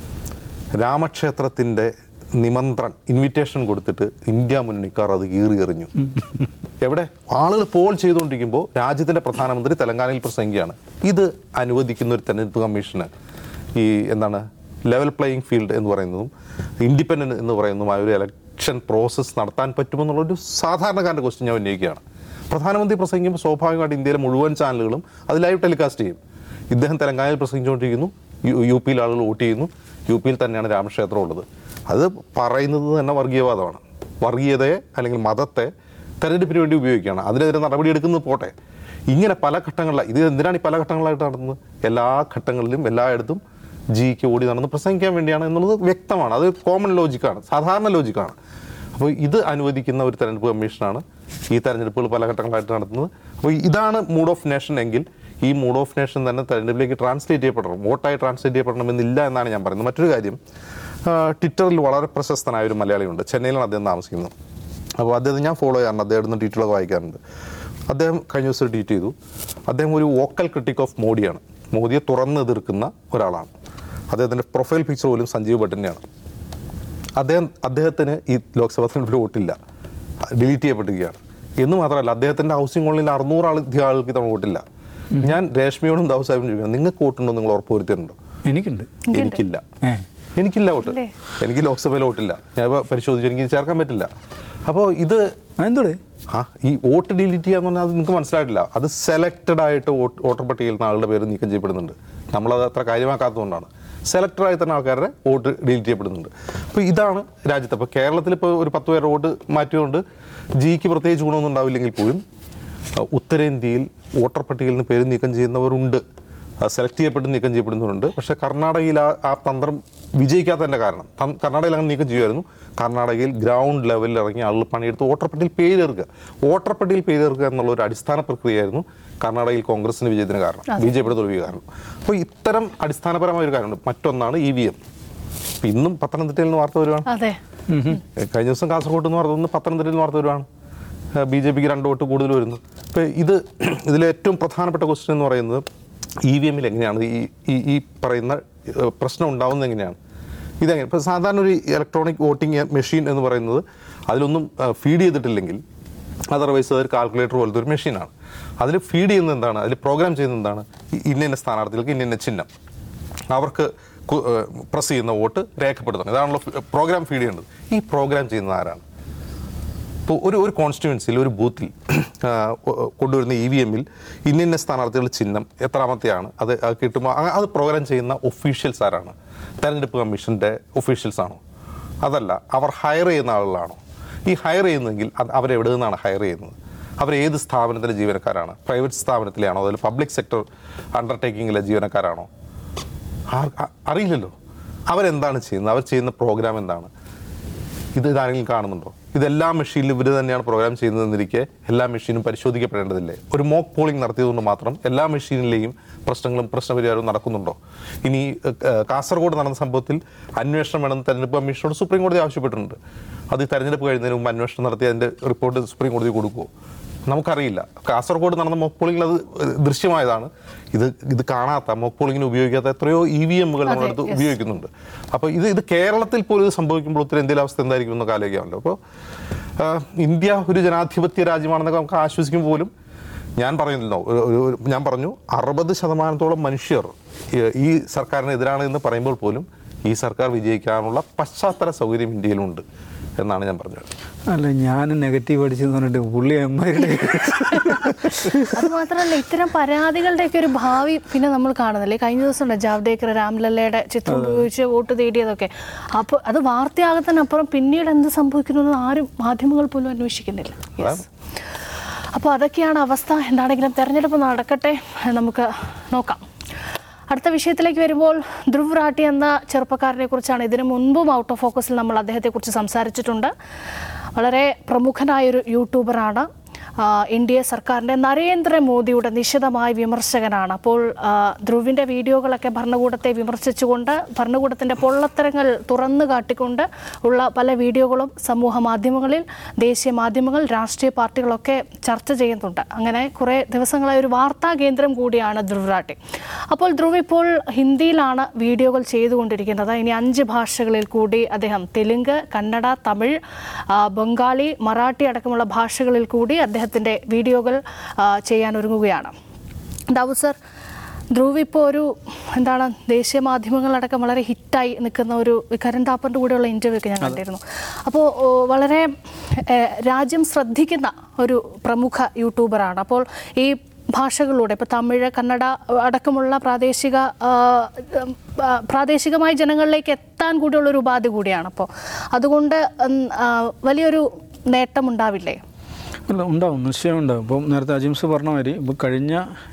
രാമക്ഷേത്രത്തിന്റെ നിമന്ത്രൺ ഇൻവിറ്റേഷൻ കൊടുത്തിട്ട് ഇന്ത്യ മുന്നണിക്കാർ അത് കീറി എറിഞ്ഞു എവിടെ ആളുകൾ പോൾ ചെയ്തുകൊണ്ടിരിക്കുമ്പോൾ രാജ്യത്തിന്റെ പ്രധാനമന്ത്രി തെലങ്കാനയിൽ പ്രസംഗിക്കുകയാണ് ഇത് അനുവദിക്കുന്ന ഒരു തെരഞ്ഞെടുപ്പ് കമ്മീഷന് ഈ എന്താണ് ലെവൽ പ്ലേയിങ് ഫീൽഡ് എന്ന് പറയുന്നതും ഇൻഡിപെൻഡന്റ് എന്ന് പറയുന്നതുമായ ഒരു ഇലക്ഷൻ പ്രോസസ്സ് നടത്താൻ പറ്റുമെന്നുള്ളൊരു സാധാരണക്കാരൻ്റെ ക്വസ്റ്റ്യൻ ഞാൻ ഉന്നയിക്കുകയാണ് പ്രധാനമന്ത്രി പ്രസംഗിക്കുമ്പോൾ സ്വാഭാവികമായിട്ട് ഇന്ത്യയിലെ മുഴുവൻ ചാനലുകളും അത് ലൈവ് ടെലികാസ്റ്റ് ചെയ്യും ഇദ്ദേഹം തെലങ്കാനയിൽ പ്രസംഗിച്ചുകൊണ്ടിരിക്കുന്നു യു യു പിയിൽ ആളുകൾ വോട്ട് ചെയ്യുന്നു യു പിയിൽ തന്നെയാണ് രാമക്ഷേത്രം ഉള്ളത് അത് പറയുന്നത് തന്നെ വർഗീയവാദമാണ് വർഗീയതയെ അല്ലെങ്കിൽ മതത്തെ തെരഞ്ഞെടുപ്പിന് വേണ്ടി ഉപയോഗിക്കുകയാണ് അതിനെതിരെ നടപടിയെടുക്കുന്നത് പോട്ടെ ഇങ്ങനെ പല ഘട്ടങ്ങളിലായി ഇത് എന്തിനാണ് ഈ പല ഘട്ടങ്ങളായിട്ട് നടന്നത് എല്ലാ ഘട്ടങ്ങളിലും എല്ലായിടത്തും ജിക്ക് ഓടി നടന്ന് പ്രസംഗിക്കാൻ വേണ്ടിയാണ് എന്നുള്ളത് വ്യക്തമാണ് അത് കോമൺ ലോജിക്കാണ് സാധാരണ ലോജിക്കാണ് അപ്പോൾ ഇത് അനുവദിക്കുന്ന ഒരു തെരഞ്ഞെടുപ്പ് കമ്മീഷനാണ് ഈ തെരഞ്ഞെടുപ്പുകൾ പല ഘട്ടങ്ങളായിട്ട് നടത്തുന്നത് അപ്പോൾ ഇതാണ് മൂഡ് ഓഫ് നേഷൻ എങ്കിൽ ഈ മൂഡ് ഓഫ് നേഷൻ തന്നെ തെരഞ്ഞെടുപ്പിലേക്ക് ട്രാൻസ്ലേറ്റ് ചെയ്യപ്പെടണം വോട്ടായി ട്രാൻസ്ലേറ്റ് ചെയ്യപ്പെടണമെന്നില്ല എന്നാണ് ഞാൻ പറയുന്നത് മറ്റൊരു കാര്യം ആ, ട്വിറ്ററിൽ വളരെ പ്രശസ്തനായ ഒരു മലയാളിയുണ്ട് ചെന്നൈയിലാണ് അദ്ദേഹം താമസിക്കുന്നത് അപ്പോൾ അദ്ദേഹം ഞാൻ ഫോളോ ചെയ്യാറുണ്ട് അദ്ദേഹം ട്വീറ്റുകളൊക്കെ വായിക്കാറുണ്ട് അദ്ദേഹം കഴിഞ്ഞ ദിവസം ട്വീറ്റ് ചെയ്തു അദ്ദേഹം ഒരു വോക്കൽ ക്രിട്ടിക് ഓഫ് മോഡിയാണ് മോദിയെ തുറന്ന് എതിർക്കുന്ന ഒരാളാണ് അദ്ദേഹത്തിൻ്റെ പ്രൊഫൈൽ പിക്ചർ പോലും സഞ്ജീവ് ഭട്ടിൻ്റെയാണ് അദ്ദേഹം അദ്ദേഹത്തിന് ഈ ലോക്സഭാ തെരഞ്ഞെടുപ്പിൽ വോട്ടില്ല ഡിലീറ്റ് ചെയ്യപ്പെട്ടിരിക്കുകയാണ് എന്ന് മാത്രമല്ല അദ്ദേഹത്തിന്റെ ഹൗസിംഗ് കോളനിയിൽ അറുന്നൂറ് ആൾക്ക് ആൾക്ക് ഇത്തവണ വോട്ടില്ല ഞാൻ രേഷ്മയോടും ദാവ് സാഹിബിനും ചോദിക്കണം നിങ്ങൾക്ക് വോട്ടുണ്ടോ നിങ്ങൾ ഉറപ്പുവരുത്തിയിട്ടുണ്ടോ എനിക്കുണ്ട് എനിക്കില്ല ഏ എനിക്കില്ല വോട്ട് ഇല്ലേ? എനിക്ക് ലോക്സഭയിൽ വോട്ടില്ല ഞാൻ ഇപ്പോൾ പരിശോധിച്ചു എനിക്ക് ചേർക്കാൻ പറ്റില്ല അപ്പോൾ ഇത് എന്തോടെ ആ ഈ വോട്ട് ഡിലീറ്റ് ചെയ്യാന്ന് പറഞ്ഞാൽ അത് നിങ്ങൾക്ക് മനസ്സിലായിട്ടില്ല അത് സെലക്റ്റഡ് ആയിട്ട് വോട്ട് വോട്ടർ പട്ടികയിൽ നിന്ന് ആളുടെ പേര് നീക്കം ചെയ്യപ്പെടുന്നുണ്ട് നമ്മളത് അത്ര കാര്യമാക്കാത്തതുകൊണ്ടാണ് സെലക്റ്റഡ് ആയി തന്നെ ആൾക്കാരുടെ വോട്ട് ഡിലീറ്റ് ചെയ്യപ്പെടുന്നുണ്ട് അപ്പോൾ ഇതാണ് രാജ്യത്ത് അപ്പോൾ കേരളത്തിൽ ഇപ്പോൾ ഒരു പത്ത് പേരുടെ വോട്ട് മാറ്റിയതുകൊണ്ട് ജിക്ക് പ്രത്യേകിച്ച് ഗുണമൊന്നും ഉണ്ടാവില്ലെങ്കിൽ പോലും അഹ് ഉത്തരേന്ത്യയിൽ വോട്ടർ പട്ടികയിൽ നിന്ന് പേര് നീക്കം ചെയ്യുന്നവരുണ്ട് സെലക്ട് ചെയ്യപ്പെട്ട് നീക്കം ചെയ്യപ്പെടുന്നവരുണ്ട് പക്ഷേ കർണാടകയിൽ ആ ആ തന്ത്രം വിജയിക്കാത്തതിൻ്റെ കാരണം തം- കർണാടകയിൽ അങ്ങനെ നീക്കം ചെയ്യുമായിരുന്നു കർണാടകയിൽ ഗ്രൗണ്ട് ലെവലിൽ ഇറങ്ങി ആളുകൾ പണിയെടുത്ത് വോട്ടർ പട്ടികയിൽ പേരേറുക വോട്ടർ പട്ടികയിൽ പേരേറുക എന്നുള്ള ഒരു അടിസ്ഥാന പ്രക്രിയയായിരുന്നു കർണാടകയിൽ കോൺഗ്രസിന് വിജയത്തിന് കാരണം ബി ജെ പിയുടെ തോൽവി കാരണം അപ്പോൾ ഇത്തരം അടിസ്ഥാനപരമായ ഒരു കാര്യമുണ്ട് മറ്റൊന്നാണ് ഇ വി എം ഇന്നും പത്തനംതിട്ടയിൽ നിന്ന് വാർത്ത വരുവാണ് അതെ കഴിഞ്ഞ ദിവസം കാസർഗോഡ് എന്ന് പറഞ്ഞത് പത്തനംതിട്ടയിൽ നിന്ന് വാർത്ത വരുവാണ് ബി ജെ പിക്ക് രണ്ട് വോട്ട് കൂടുതൽ വരുന്നു അപ്പോൾ ഇത് ഇതിലെ ഏറ്റവും പ്രധാനപ്പെട്ട ക്വസ്റ്റ്യൻ എന്ന് പറയുന്നത് ഇ വി എമ്മിൽ എങ്ങനെയാണ് ഈ ഈ ഈ പറയുന്ന ഏഹ്, പ്രശ്നം ഉണ്ടാവുന്നത് എങ്ങനെയാണ് ഇതെങ്ങനെ ഇപ്പോൾ സാധാരണ ഒരു ഇലക്ട്രോണിക് വോട്ടിംഗ് മെഷീൻ എന്ന് പറയുന്നത് അതിലൊന്നും ഫീഡ് ചെയ്തിട്ടില്ലെങ്കിൽ അതർവൈസ് അതൊരു കാൽക്കുലേറ്റർ പോലത്തെ ഒരു മെഷീനാണ് അതിൽ ഫീഡ് ചെയ്യുന്നത് എന്താണ് അതിൽ പ്രോഗ്രാം ചെയ്യുന്നത് എന്താണ് ഈ ഇന്ന ഇന്ന സ്ഥാനാർത്ഥികൾക്ക് ഇന്ന ഇന്ന ചിഹ്നം അവർക്ക് പ്രസ് ചെയ്യുന്ന വോട്ട് രേഖപ്പെടുത്തണം ഇതാണല്ലോ പ്രോഗ്രാം ഫീഡ് ചെയ്യേണ്ടത് ഈ പ്രോഗ്രാം ചെയ്യുന്നത് ആരാണ് ഇപ്പോൾ ഒരു ഒരു കോൺസ്റ്റിറ്റ്യുവൻസിയിൽ ഒരു ബൂത്തിൽ ആ, ഒ- കൊണ്ടുവരുന്ന ഇ വി എമ്മിൽ ഇന്ന ഇന്ന സ്ഥാനാർത്ഥികളുടെ ചിഹ്നം എത്രാമത്തെയാണ് അത് അത് കിട്ടുമ്പോൾ ആ- അത് പ്രോഗ്രാം ചെയ്യുന്ന ഒഫീഷ്യൽസ് ആരാണ് തെരഞ്ഞെടുപ്പ് കമ്മീഷൻ്റെ ഒഫീഷ്യൽസ് ആണോ അതല്ല അവർ ഹയർ ചെയ്യുന്ന ആളുകളാണോ ഈ ഹയർ ചെയ്യുന്നെങ്കിൽ അത് അവരെവിടെ നിന്നാണ് ഹയർ ചെയ്യുന്നത് അവർ ഏത് സ്ഥാപനത്തിലെ ജീവനക്കാരാണ് പ്രൈവറ്റ് സ്ഥാപനത്തിലാണോ അതിൽ പബ്ലിക് സെക്ടർ അണ്ടർടേക്കിങ്ങിലെ ജീവനക്കാരാണോ ആർ- അ- അറിയില്ലല്ലോ അവരെന്താണ് ചെയ്യുന്നത് അവർ ചെയ്യുന്ന പ്രോഗ്രാം എന്താണ് ഇത് ഇതാരെങ്കിലും കാണുന്നുണ്ടോ ഇതെല്ലാ മെഷീനിലും ഇവർ തന്നെയാണ് പ്രോഗ്രാം ചെയ്യുന്നതെന്നിരിക്കെ എല്ലാ മെഷീനും പരിശോധിക്കപ്പെടേണ്ടതില്ലേ ഒരു മോക്ക് പോളിംഗ് നടത്തിയതുകൊണ്ട് മാത്രം എല്ലാ മെഷീനിലെയും പ്രശ്നങ്ങളും പ്രശ്നപരിഹാരവും നടക്കുന്നുണ്ടോ ഇനി ഏഹ്, കാസർഗോഡ് നടന്ന സംഭവത്തിൽ അന്വേഷണം വേണമെന്ന് തെരഞ്ഞെടുപ്പ് കമ്മീഷനോട് സുപ്രീം കോടതി ആവശ്യപ്പെട്ടിട്ടുണ്ട് അത് ഈ തെരഞ്ഞെടുപ്പ് കഴിയുന്നതിന് മുമ്പ് അന്വേഷണം നടത്തി അതിന്റെ റിപ്പോർട്ട് സുപ്രീം കോടതി കൊടുക്കുമോ നമുക്കറിയില്ല കാസർഗോഡ് നടന്ന മോക്ക് പോളിംഗിൽ അത് ദൃശ്യമായതാണ് ഇത് ഇത് കാണാത്ത മോക്ക് പോളിംഗിന് ഉപയോഗിക്കാത്ത എത്രയോ ഇ വി എമ്മുകൾ നമ്മളടുത്ത് ഉപയോഗിക്കുന്നുണ്ട് അപ്പോൾ ഇത് ഇത് കേരളത്തിൽ പോലും ഇത് സംഭവിക്കുമ്പോൾ ഉത്തരേന്ത്യയിലെ അവസ്ഥ എന്തായിരിക്കും എന്നൊക്കെ ആലോചിക്കാമല്ലോ അപ്പോൾ ഇന്ത്യ ഒരു ജനാധിപത്യ രാജ്യമാണെന്നൊക്കെ നമുക്ക് ആശ്വസിക്കുമ്പോൾ പോലും ഞാൻ പറയുന്നല്ലോ ഒരു- ഒരു- ഒരു- ഞാൻ പറഞ്ഞു അറുപത് ശതമാനത്തോളം മനുഷ്യർ ഈ- ഈ സർക്കാരിനെതിരാണ് എന്ന് പറയുമ്പോൾ പോലും ഈ സർക്കാർ വിജയിക്കാനുള്ള പശ്ചാത്തല സൗകര്യം ഇന്ത്യയിലുണ്ട് എന്നാണ് ഞാൻ പറഞ്ഞത് അല്ല ഞാൻ നെഗറ്റീവ് അടിച്ചെന്ന് പറഞ്ഞിട്ട് പുള്ളി എമ്മാരുടെ അത് മാത്രമല്ല ഇത്തരം പരാതികളുടെയൊക്കെ ഒരു ഭാവി പിന്നെ നമ്മൾ കാണുന്നില്ലേ കഴിഞ്ഞ ദിവസം ഉണ്ട് ജാവ്ദേക്കർ രാംലല്ലയുടെ ചിത്രം ഉപയോഗിച്ച് വോട്ട് തേടിയതൊക്കെ അപ്പോൾ അത് വാർത്തയാകത്തിനപ്പുറം പിന്നീട് എന്ത് സംഭവിക്കുന്നു എന്ന് ആരും മാധ്യമങ്ങൾ പോലും അന്വേഷിക്കുന്നില്ല Yes. അപ്പോൾ അതൊക്കെയാണ് അവസ്ഥ എന്താണെങ്കിലും തെരഞ്ഞെടുപ്പ് നടക്കട്ടെ നമുക്ക് നോക്കാം അടുത്ത വിഷയത്തിലേക്ക് വരുമ്പോൾ ധ്രുവ് റാട്ടി എന്ന ചെറുപ്പക്കാരനെ കുറിച്ചാണ് ഇതിനു മുൻപും ഔട്ട് ഓഫ് ഫോക്കസിൽ നമ്മൾ അദ്ദേഹത്തെക്കുറിച്ച് സംസാരിച്ചിട്ടുണ്ട് വളരെ പ്രമുഖനായൊരു യൂട്യൂബറാണ് ആ, ഇന്ത്യ സർക്കാരിൻ്റെ നരേന്ദ്രമോദിയുടെ നിശിതമായ വിമർശകനാണ് അപ്പോൾ ആ, ധ്രുവിൻ്റെ വീഡിയോകളൊക്കെ ഭരണകൂടത്തെ വിമർശിച്ചുകൊണ്ട് ഭരണകൂടത്തിൻ്റെ പൊള്ളത്തരങ്ങൾ തുറന്നു കാട്ടിക്കൊണ്ട് ഉള്ള പല വീഡിയോകളും സമൂഹ മാധ്യമങ്ങളിൽ ദേശീയ മാധ്യമങ്ങൾ രാഷ്ട്രീയ പാർട്ടികളൊക്കെ ചർച്ച ചെയ്യുന്നുണ്ട് അങ്ങനെ കുറേ ദിവസങ്ങളായി ഒരു വാർത്താ കേന്ദ്രം കൂടിയാണ് ധ്രുവ് റാട്ടി അപ്പോൾ ധ്രുവ് ഇപ്പോൾ ഹിന്ദിയിലാണ് വീഡിയോകൾ ചെയ്തുകൊണ്ടിരിക്കുന്നത് ഇനി അഞ്ച് ഭാഷകളിൽ കൂടി അദ്ദേഹം തെലുങ്ക് കന്നഡ തമിഴ് ആ, ബംഗാളി മറാഠി അടക്കമുള്ള ഭാഷകളിൽ കൂടി അദ്ദേഹത്തിൻ്റെ വീഡിയോകൾ ആ, ചെയ്യാൻ ഒരുങ്ങുകയാണ് ദാവൂദ് സർ ധ്രുവ് ഇപ്പോൾ ഒരു എന്താണ് ദേശീയ മാധ്യമങ്ങളടക്കം വളരെ ഹിറ്റായി നിൽക്കുന്ന ഒരു കരൺ താപ്പറിൻ്റെ കൂടെയുള്ള ഇൻ്റർവ്യൂ ഒക്കെ ഞാൻ കണ്ടിരുന്നു അപ്പോൾ ഓ, വളരെ ഏഹ്, രാജ്യം ശ്രദ്ധിക്കുന്ന ഒരു പ്രമുഖ യൂട്യൂബറാണ് അപ്പോൾ ഈ ഭാഷകളിലൂടെ ഇപ്പോൾ തമിഴ് കന്നഡ അടക്കമുള്ള പ്രാദേശിക ആ, ആ, പ്രാദേശികമായ ജനങ്ങളിലേക്ക് എത്താൻ കൂടിയുള്ള ഒരു ഉപാധി കൂടിയാണ് അപ്പോൾ അതുകൊണ്ട് ഉം, ആ, വലിയൊരു നേട്ടമുണ്ടാവില്ലേ അല്ല ഉണ്ടാവും നിശ്ചയം ഉണ്ടാവും ഇപ്പം നേരത്തെ അജിംസ് പറഞ്ഞ മാതിരി ഇപ്പോൾ കഴിഞ്ഞ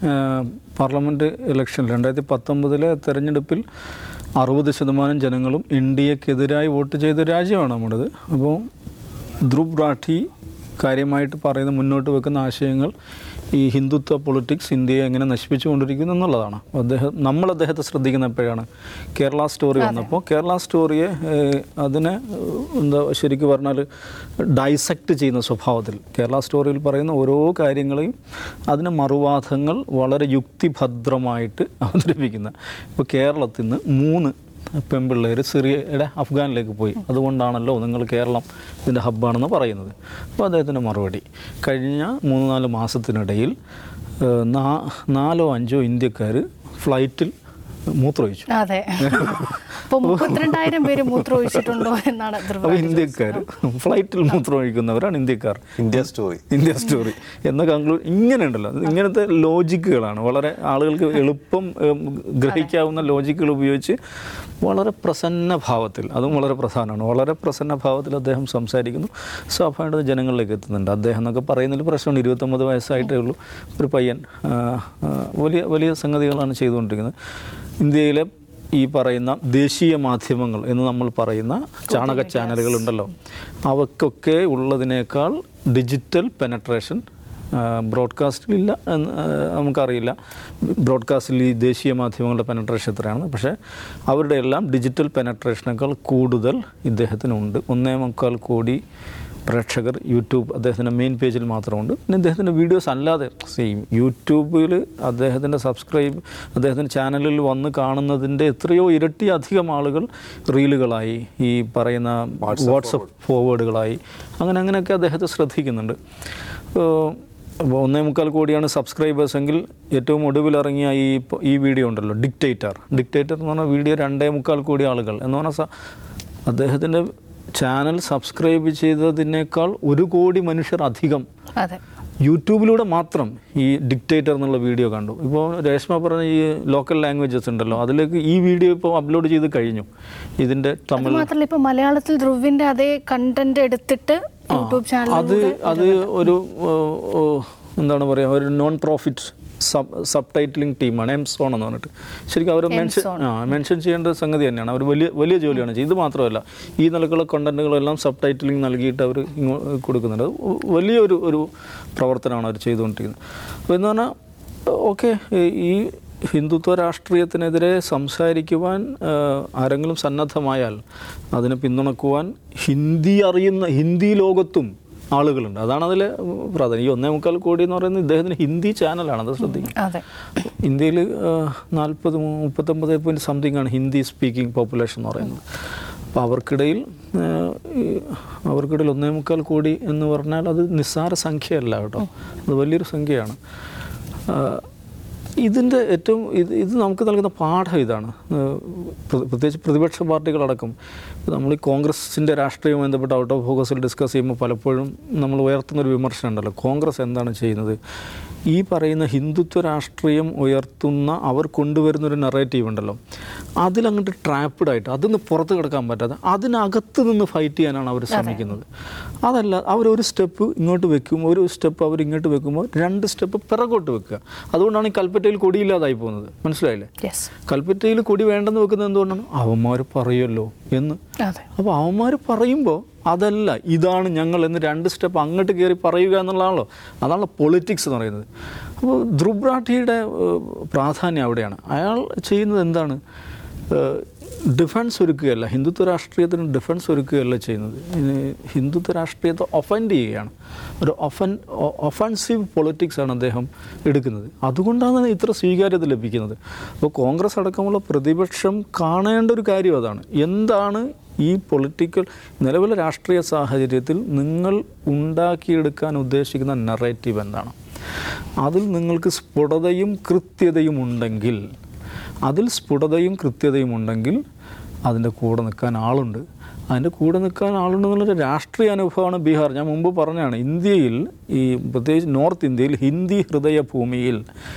പാർലമെൻറ്റ് ഇലക്ഷൻ രണ്ടായിരത്തി പത്തൊമ്പതിലെ തെരഞ്ഞെടുപ്പിൽ അറുപത് ശതമാനം ജനങ്ങളും ഇന്ത്യക്കെതിരായി വോട്ട് ചെയ്ത രാജ്യമാണ് നമ്മുടേത് അപ്പോൾ ധ്രുവ് റാഠി കാര്യമായിട്ട് പറയുന്ന മുന്നോട്ട് വെക്കുന്ന ആശയങ്ങൾ ഈ ഹിന്ദുത്വ പൊളിറ്റിക്സ് ഇന്ത്യയെ എങ്ങനെ നശിപ്പിച്ചുകൊണ്ടിരിക്കുന്നു എന്നുള്ളതാണ് അപ്പോൾ അദ്ദേഹം നമ്മൾ അദ്ദേഹത്തെ ശ്രദ്ധിക്കുന്ന എപ്പോഴാണ് കേരള സ്റ്റോറി വന്നപ്പോൾ കേരള സ്റ്റോറിയെ ഏഹ്, അതിനെ ഏഹ്, എന്താ ശരിക്കും പറഞ്ഞാൽ ഡൈസെക്റ്റ് ചെയ്യുന്ന സ്വഭാവത്തിൽ കേരള സ്റ്റോറിയിൽ പറയുന്ന ഓരോ കാര്യങ്ങളെയും അതിന് മറുവാദങ്ങൾ വളരെ യുക്തിഭദ്രമായിട്ട് അവതരിപ്പിക്കുന്ന ഇപ്പോൾ കേരളത്തിൽ നിന്ന് മൂന്ന് പെൺപിള്ളേർ സിറിയയുടെ അഫ്ഗാനിലേക്ക് പോയി അതുകൊണ്ടാണല്ലോ നിങ്ങൾ കേരളം ഇതിൻ്റെ ഹബ്ബാണെന്ന് പറയുന്നത് അപ്പോൾ അദ്ദേഹത്തിൻ്റെ മറുപടി കഴിഞ്ഞ മൂന്ന് നാല് മാസത്തിനിടയിൽ ഏഹ്, നാ- നാലോ അഞ്ചോ ഇന്ത്യക്കാർ ഫ്ലൈറ്റിൽ മൂത്രമൊഴിച്ചു അതെ അപ്പോൾ മുപ്പത്തിരണ്ടായിരം പേര് മൂത്രമൊഴിച്ചിട്ടുണ്ടോ എന്നാണ് അപ്പോൾ ധ്രുവ ഇന്ത്യക്കാർ ഫ്ലൈറ്റിൽ മൂത്രമൊഴിക്കുന്നവരാണ് ഇന്ത്യക്കാർ ഇന്ത്യ സ്റ്റോറി ഇന്ത്യ സ്റ്റോറി എന്ന കൺക്ലൂ ഇങ്ങനെ ഉണ്ടല്ലോ അത് ഇങ്ങനത്തെ ലോജിക്കുകളാണ് വളരെ ആളുകൾക്ക് എളുപ്പം ഉം, ഗ്രഹിക്കാവുന്ന ലോജിക്കുകൾ ഉപയോഗിച്ച് വളരെ പ്രസന്ന ഭാവത്തിൽ അതും വളരെ പ്രധാനമാണ് വളരെ പ്രസന്ന ഭാവത്തിൽ അദ്ദേഹം സംസാരിക്കുന്നു സ്വാഭാവികമായിട്ടും ജനങ്ങളിലേക്ക് എത്തുന്നുണ്ട് അദ്ദേഹം എന്നൊക്കെ പറയുന്നതിൽ പ്രശ്നമുണ്ട് ഇരുപത്തൊമ്പത് വയസ്സായിട്ടേ ഉള്ളൂ ഒരു പയ്യൻ ആ, ആ, വലിയ വലിയ സംഗതികളാണ് ചെയ്തുകൊണ്ടിരിക്കുന്നത് ഇന്ത്യയിലെ ഈ പറയുന്ന ദേശീയ മാധ്യമങ്ങൾ എന്ന് നമ്മൾ പറയുന്ന ചാണക ചാനലുകൾ ഉണ്ടല്ലോ അവക്കൊക്കെ ഉള്ളതിനേക്കാൾ ഡിജിറ്റൽ പെനട്രേഷൻ ബ്രോഡ്കാസ്റ്റിലില്ല എന്ന് ആ, നമുക്കറിയില്ല ബ്രോഡ്കാസ്റ്റിൽ ഈ ദേശീയ മാധ്യമങ്ങളുടെ പെനട്രേഷൻ എത്രയാണ് പക്ഷേ അവരുടെ എല്ലാം ഡിജിറ്റൽ പെനട്രേഷനേക്കാൾ കൂടുതൽ ഇദ്ദേഹത്തിനുണ്ട് ഒന്നേ മുക്കാൽ കോടി പ്രേക്ഷകർ യൂട്യൂബ് അദ്ദേഹത്തിൻ്റെ മെയിൻ പേജിൽ മാത്രമുണ്ട് പിന്നെ ഇദ്ദേഹത്തിൻ്റെ വീഡിയോസ് അല്ലാതെ സെയിം യൂട്യൂബിൽ അദ്ദേഹത്തിൻ്റെ സബ്സ്ക്രൈബ് അദ്ദേഹത്തിൻ്റെ ചാനലിൽ വന്ന് കാണുന്നതിൻ്റെ എത്രയോ ഇരട്ടി അധികം ആളുകൾ റീലുകളായി ഈ പറയുന്ന വാട്സപ്പ് ഫോർവേഡുകളായി അങ്ങനെ അങ്ങനെയൊക്കെ അദ്ദേഹത്തെ ശ്രദ്ധിക്കുന്നുണ്ട് ഏഹ് അപ്പോൾ ഒന്നേ മുക്കാൽ കോടിയാണ് സബ്സ്ക്രൈബേഴ്സ് എങ്കിൽ ഏറ്റവും ഒടുവിൽ ഇറങ്ങിയ ഈ ഇപ്പൊ ഈ വീഡിയോ ഉണ്ടല്ലോ ഡിക്റ്റേറ്റർ ഡിക്റ്റേറ്റർ എന്ന് പറഞ്ഞ വീഡിയോ രണ്ടേ മുക്കാൽ കോടി ആളുകൾ എന്ന് പറഞ്ഞാൽ സ- അദ്ദേഹത്തിൻ്റെ ചാനൽ സബ്സ്ക്രൈബ് ചെയ്തതിനേക്കാൾ ഒരു കോടി മനുഷ്യർ അധികം അതെ യൂട്യൂബിലൂടെ മാത്രം ഈ ഡിക്റ്റേറ്റർ എന്നുള്ള വീഡിയോ കണ്ടു ഇപ്പോൾ രേഷ്മ പറഞ്ഞ ഈ ലോക്കൽ ലാംഗ്വേജസ് ഉണ്ടല്ലോ അതിലേക്ക് ഈ വീഡിയോ ഇപ്പോൾ അപ്ലോഡ് ചെയ്ത് കഴിഞ്ഞു ഇതിൻ്റെ അത് തമിഴ് മാത്രമല്ല ഇപ്പൊ മലയാളത്തിൽ ധ്രുവിന്റെ അതേ കണ്ടന്റ് എടുത്തിട്ട് യൂട്യൂബ് ചാനൽ അത് അത് ഒരു ഓ, ഓ, എന്താണ് പറയുക ഒരു non profit sub subtitling ടീമാണ് എം സോൺ എന്ന് പറഞ്ഞിട്ട് ശരിക്കും അവർ മെൻഷൻ ആ മെൻഷൻ ചെയ്യേണ്ട സംഗതി തന്നെയാണ് അവർ വലിയ വലിയ ജോലിയാണ് ചെയ്യുന്നത് ഇത് മാത്രമല്ല ഈ നിലക്കുള്ള കണ്ടന്റുകളെല്ലാം സബ് ടൈറ്റിലിംഗ് നൽകിയിട്ട് അവർ ഇങ്ങോ കൊടുക്കുന്നുണ്ട് അത് വലിയൊരു ഒരു പ്രവർത്തനമാണ് അവർ ചെയ്തുകൊണ്ടിരിക്കുന്നത് അപ്പോൾ എന്ന് പറഞ്ഞാൽ ഓക്കെ ഈ ഹിന്ദുത്വ രാഷ്ട്രീയത്തിനെതിരെ സംസാരിക്കുവാൻ ആ, ആരെങ്കിലും സന്നദ്ധമായാൽ അതിനെ പിന്തുണക്കുവാൻ ഹിന്ദി അറിയുന്ന ഹിന്ദി ലോകത്തും ആളുകളുണ്ട് അതാണ് അതിലെ പ്രാധാന്യം ഈ ഒന്നേ മുക്കാൽ കോടി എന്ന് പറയുന്നത് ഇദ്ദേഹത്തിന് ഹിന്ദി ചാനലാണ് അത് ശ്രദ്ധിക്കും അതെ ഇന്ത്യയിൽ നാൽപ്പത് മുപ്പത്തൊമ്പത് പോയിൻറ്റ് സംതിങ് ആണ് ഹിന്ദി സ്പീക്കിംഗ് പോപ്പുലേഷൻ എന്ന് പറയുന്നത് അപ്പോൾ അവർക്കിടയിൽ ആ, ഈ അവർക്കിടയിൽ ഒന്നേ മുക്കാൽ കോടി എന്ന് പറഞ്ഞാൽ അത് നിസ്സാര സംഖ്യയല്ല കേട്ടോ അത് വലിയൊരു സംഖ്യയാണ് ആ, ഇതിൻ്റെ ഏറ്റവും ഇത് ഇത് നമുക്ക് നൽകുന്ന പാഠം ഇതാണ് ഏഹ് പ്ര- പ്രത്യേകിച്ച് പ്രതിപക്ഷ പാർട്ടികളടക്കം ഇപ്പോൾ നമ്മൾ ഈ കോൺഗ്രസിൻ്റെ രാഷ്ട്രീയവുമായി ബന്ധപ്പെട്ട് ഔട്ട് ഓഫ് ഫോക്കസിൽ ഡിസ്കസ് ചെയ്യുമ്പോൾ പലപ്പോഴും നമ്മൾ ഉയർത്തുന്നൊരു വിമർശനം ഉണ്ടല്ലോ കോൺഗ്രസ് എന്താണ് ചെയ്യുന്നത് ഈ പറയുന്ന ഹിന്ദുത്വ രാഷ്ട്രീയം ഉയർത്തുന്ന അവർ കൊണ്ടുവരുന്നൊരു നെറേറ്റീവ് ഉണ്ടല്ലോ അതിലങ്ങോട്ട് ട്രാപ്പിഡ് ആയിട്ട് അതിന്ന് പുറത്ത് കിടക്കാൻ പറ്റാതെ അതിനകത്ത് നിന്ന് ഫൈറ്റ് ചെയ്യാനാണ് അവർ ശ്രമിക്കുന്നത് അതല്ല അവരൊരു സ്റ്റെപ്പ് ഇങ്ങോട്ട് വെക്കും ഒരു സ്റ്റെപ്പ് അവർ ഇങ്ങോട്ട് വെക്കുമ്പോൾ രണ്ട് സ്റ്റെപ്പ് പിറകോട്ട് വെക്കുക അതുകൊണ്ടാണ് ഈ കൽപ്പറ്റയിൽ കൊടിയില്ലാതായി പോകുന്നത് മനസ്സിലായില്ലേ യെസ് കൽപ്പറ്റയിൽ കൊടി വേണ്ടെന്ന് വെക്കുന്നത് എന്തുകൊണ്ടാണ് അവന്മാർ പറയുമല്ലോ എന്ന് അതെ അപ്പോൾ അവന്മാർ പറയുമ്പോൾ അതല്ല ഇതാണ് ഞങ്ങൾ എന്ന് രണ്ട് സ്റ്റെപ്പ് അങ്ങോട്ട് കയറി പറയുക എന്നുള്ളതാണല്ലോ അതാണല്ലോ പൊളിറ്റിക്സ് എന്ന് പറയുന്നത് അപ്പോൾ ധ്രുബ്രാഠിയുടെ ഏഹ്, പ്രാധാന്യം അവിടെയാണ് അയാൾ ചെയ്യുന്നത് എന്താണ് ഏഹ്, ഡിഫൻസ് ഒരുക്കുകയല്ല ഹിന്ദുത്വ രാഷ്ട്രീയത്തിന് ഡിഫൻസ് ഒരുക്കുകയല്ല ചെയ്യുന്നത് ഇനി ഹിന്ദുത്വ രാഷ്ട്രീയത്തെ ഒഫൻഡ് ചെയ്യുകയാണ് ഒരു ഒഫൻ ഒഫൻസീവ് പൊളിറ്റിക്സ് ആണ് അദ്ദേഹം എടുക്കുന്നത് അതുകൊണ്ടാണ് ഇത്ര സ്വീകാര്യത ലഭിക്കുന്നത് അപ്പോൾ കോൺഗ്രസ് അടക്കമുള്ള പ്രതിപക്ഷം കാണേണ്ട ഒരു കാര്യം അതാണ് എന്താണ് ഈ പൊളിറ്റിക്കൽ നിലവിലെ രാഷ്ട്രീയ സാഹചര്യത്തിൽ നിങ്ങൾ ഉണ്ടാക്കിയെടുക്കാൻ ഉദ്ദേശിക്കുന്ന നറേറ്റീവ് എന്താണ് അതിൽ നിങ്ങൾക്ക് സ്ഫുടതയും കൃത്യതയും ഉണ്ടെങ്കിൽ അതിൽ സ്ഫുടതയും കൃത്യതയും ഉണ്ടെങ്കിൽ അതിൻ്റെ കൂടെ നിൽക്കാൻ ആളുണ്ട് അതിൻ്റെ കൂടെ നിൽക്കാൻ ആളുണ്ടെന്നുള്ളൊരു രാഷ്ട്രീയ അനുഭവമാണ് ബീഹാർ ഞാൻ മുമ്പ് പറഞ്ഞാണ് ഇന്ത്യയിൽ ഈ പ്രത്യേകിച്ച് നോർത്ത് ഇന്ത്യയിൽ ഹിന്ദി ഹൃദയ ഭൂമിയിൽ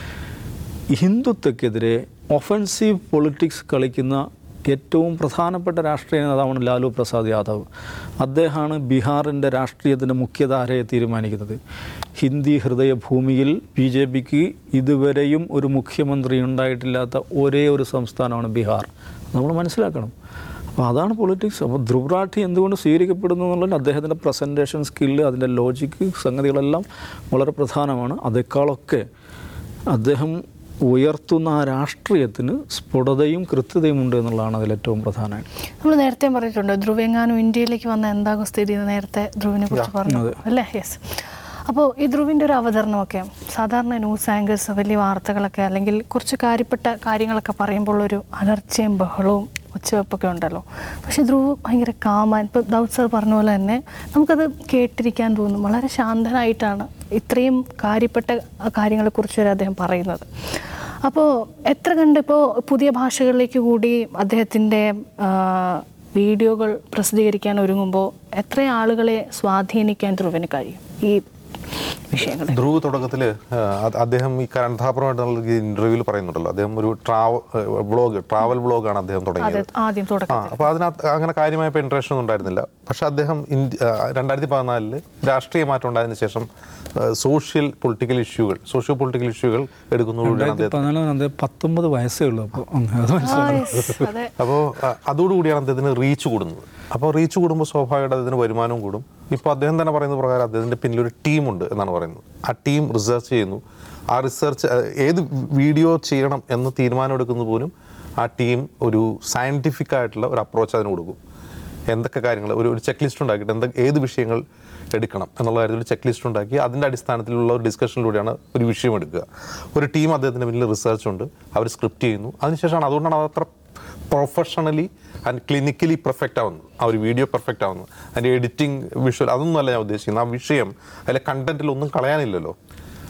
ഹിന്ദുത്വക്കെതിരെ ഒഫൻസീവ് പൊളിറ്റിക്സ് കളിക്കുന്ന ഏറ്റവും പ്രധാനപ്പെട്ട രാഷ്ട്രീയ നേതാവാണ് ലാലു പ്രസാദ് യാദവ് അദ്ദേഹമാണ് ബീഹാറിൻ്റെ രാഷ്ട്രീയത്തിൻ്റെ മുഖ്യധാരയെ തീരുമാനിക്കുന്നത് ഹിന്ദി ഹൃദയഭൂമിയിൽ ബി ജെ പിക്ക് ഇതുവരെയും ഒരു മുഖ്യമന്ത്രി ഉണ്ടായിട്ടില്ലാത്ത ഒരേ ഒരു സംസ്ഥാനമാണ് ബീഹാർ നമ്മൾ മനസ്സിലാക്കണം അപ്പോൾ അതാണ് പൊളിറ്റിക്സ് അപ്പോൾ ധ്രുവറാഠി എന്തുകൊണ്ട് സ്വീകരിക്കപ്പെടുന്നു എന്നുള്ളത് അദ്ദേഹത്തിൻ്റെ പ്രസൻറ്റേഷൻ സ്കില്ല് അതിൻ്റെ ലോജിക്ക് സംഗതികളെല്ലാം വളരെ പ്രധാനമാണ് അതേക്കാളൊക്കെ അദ്ദേഹം ഉയർത്തുന്ന ആ രാഷ്ട്രീയത്തിന് സ്ഫുടതയും കൃത്യതയും ഉണ്ട് എന്നുള്ളതാണ് അതിൽ ഏറ്റവും പ്രധാനമായിട്ട് നമ്മൾ നേരത്തെ പറഞ്ഞിട്ടുണ്ട് ധ്രുവ് എങ്ങാനും ഇന്ത്യയിലേക്ക് വന്ന എന്താകും സ്ഥിതി എന്ന് നേരത്തെ ധ്രുവിനെ കുറിച്ച് പറഞ്ഞു അല്ലേ യെസ് അപ്പോൾ ഈ ധ്രുവിൻ്റെ ഒരു അവതരണമൊക്കെ സാധാരണ ന്യൂസ് ആങ്കേഴ്സ് വലിയ വാർത്തകളൊക്കെ അല്ലെങ്കിൽ കുറച്ച് കാര്യപ്പെട്ട കാര്യങ്ങളൊക്കെ പറയുമ്പോൾ ഒരു അലർച്ചയും ബഹളവും ഒച്ചവെപ്പൊക്കെ ഉണ്ടല്ലോ പക്ഷെ ധ്രുവ് ഭയങ്കര കാമാൻ ഇപ്പോൾ ദൗത് സർ പറഞ്ഞ പോലെ തന്നെ നമുക്കത് കേട്ടിരിക്കാൻ തോന്നും വളരെ ശാന്തനായിട്ടാണ് ഇത്രയും കാര്യപ്പെട്ട കാര്യങ്ങളെക്കുറിച്ച് വരെ അദ്ദേഹം പറയുന്നത് അപ്പോൾ എത്ര കണ്ട് ഇപ്പോൾ പുതിയ ഭാഷകളിലേക്ക് കൂടി അദ്ദേഹത്തിൻ്റെ ആ, വീഡിയോകൾ പ്രസിദ്ധീകരിക്കാൻ ഒരുങ്ങുമ്പോൾ എത്ര ആളുകളെ സ്വാധീനിക്കാൻ ധ്രുവിന് കഴിയും ഈ വിഷയങ്ങൾ ധ്രുവ് തുടക്കത്തിൽ അദ്ദേഹം ഈ കരൺധാപുരമായിട്ടുള്ള ഇന്റർവ്യൂവിൽ പറയുന്നുണ്ടല്ലോ അദ്ദേഹം ഒരു ട്രാവൽ ബ്ലോഗ് ട്രാവൽ ബ്ലോഗാണ് അദ്ദേഹം അത് തുടങ്ങിയത് ആദ്യം ആ തുടക്കം അപ്പോൾ അതിനകത്ത് അങ്ങനെ കാര്യമായ പെൻട്രേഷൻ ഒന്നും ഉണ്ടായിരുന്നില്ല പക്ഷെ അദ്ദേഹം ഇന്ത്യ രണ്ടായിരത്തി പതിനാലില് രാഷ്ട്രീയ മാറ്റം ഉണ്ടായതിനു ശേഷം സോഷ്യൽ പൊളിറ്റിക്കൽ ഇഷ്യൂകൾ സോഷ്യോ പൊളിറ്റിക്കൽ ഇഷ്യൂകൾ എടുക്കുന്നതോടുകൂടിയാണ് അദ്ദേഹം പതിനാല് അദ്ദേഹം പത്തൊമ്പത് വയസ്സേ ഉള്ളൂ അപ്പോൾ അത് ആ, മനസ്സിലായി yes, അതെ അപ്പോൾ അതോടുകൂടിയാണ് അദ്ദേഹത്തിന് റീച്ച് കൂടുന്നത് അപ്പോൾ റീച്ച് കൂടുമ്പോൾ സ്വാഭാവികമായിട്ട് അദ്ദേഹത്തിന് വരുമാനവും കൂടും ഇപ്പോൾ അദ്ദേഹം തന്നെ പറയുന്ന പ്രകാരം അദ്ദേഹത്തിൻ്റെ പിന്നിൽ ഒരു ടീമുണ്ട് എന്നാണ് പറയുന്നത് ആ ടീം റിസർച്ച് ചെയ്യുന്നു ആ റിസർച്ച് ഏത് വീഡിയോ ചെയ്യണം എന്ന് തീരുമാനമെടുക്കുന്നത് പോലും ആ ടീം ഒരു സയൻറ്റിഫിക് ആയിട്ടുള്ള ഒരു അപ്രോച്ച് അതിന് കൊടുക്കും എന്തൊക്കെ കാര്യങ്ങൾ ഒരു ഒരു ചെക്ക് ലിസ്റ്റ് ഉണ്ടാക്കിയിട്ട് എന്തൊക്കെ ഏത് വിഷയങ്ങൾ എടുക്കണം എന്നുള്ള കാര്യത്തിൽ ഒരു ചെക്ക് ലിസ്റ്റ് ഉണ്ടാക്കി അതിൻ്റെ അടിസ്ഥാനത്തിലുള്ള ഒരു ഡിസ്കഷനിലൂടെയാണ് ഒരു വിഷയം എടുക്കുക ഒരു ടീം അദ്ദേഹത്തിന് പിന്നിൽ റിസർച്ച് ഉണ്ട് അവർ സ്ക്രിപ്റ്റ് ചെയ്യുന്നു അതിനുശേഷമാണ് അതുകൊണ്ടാണ് അത് അത്ര പ്രൊഫഷണലി ആൻഡ് ക്ലിനിക്കലി പെർഫെക്റ്റ് ആവുന്നത് ആ ഒരു വീഡിയോ പെർഫെക്റ്റ് ആവുന്നത് അതിൻ്റെ എഡിറ്റിംഗ് വിഷ്വൽ അതൊന്നും അല്ല ഞാൻ ഉദ്ദേശിക്കുന്നത് ആ വിഷയം അതിലെ കണ്ടന്റിൽ ഒന്നും കളയാനില്ലല്ലോ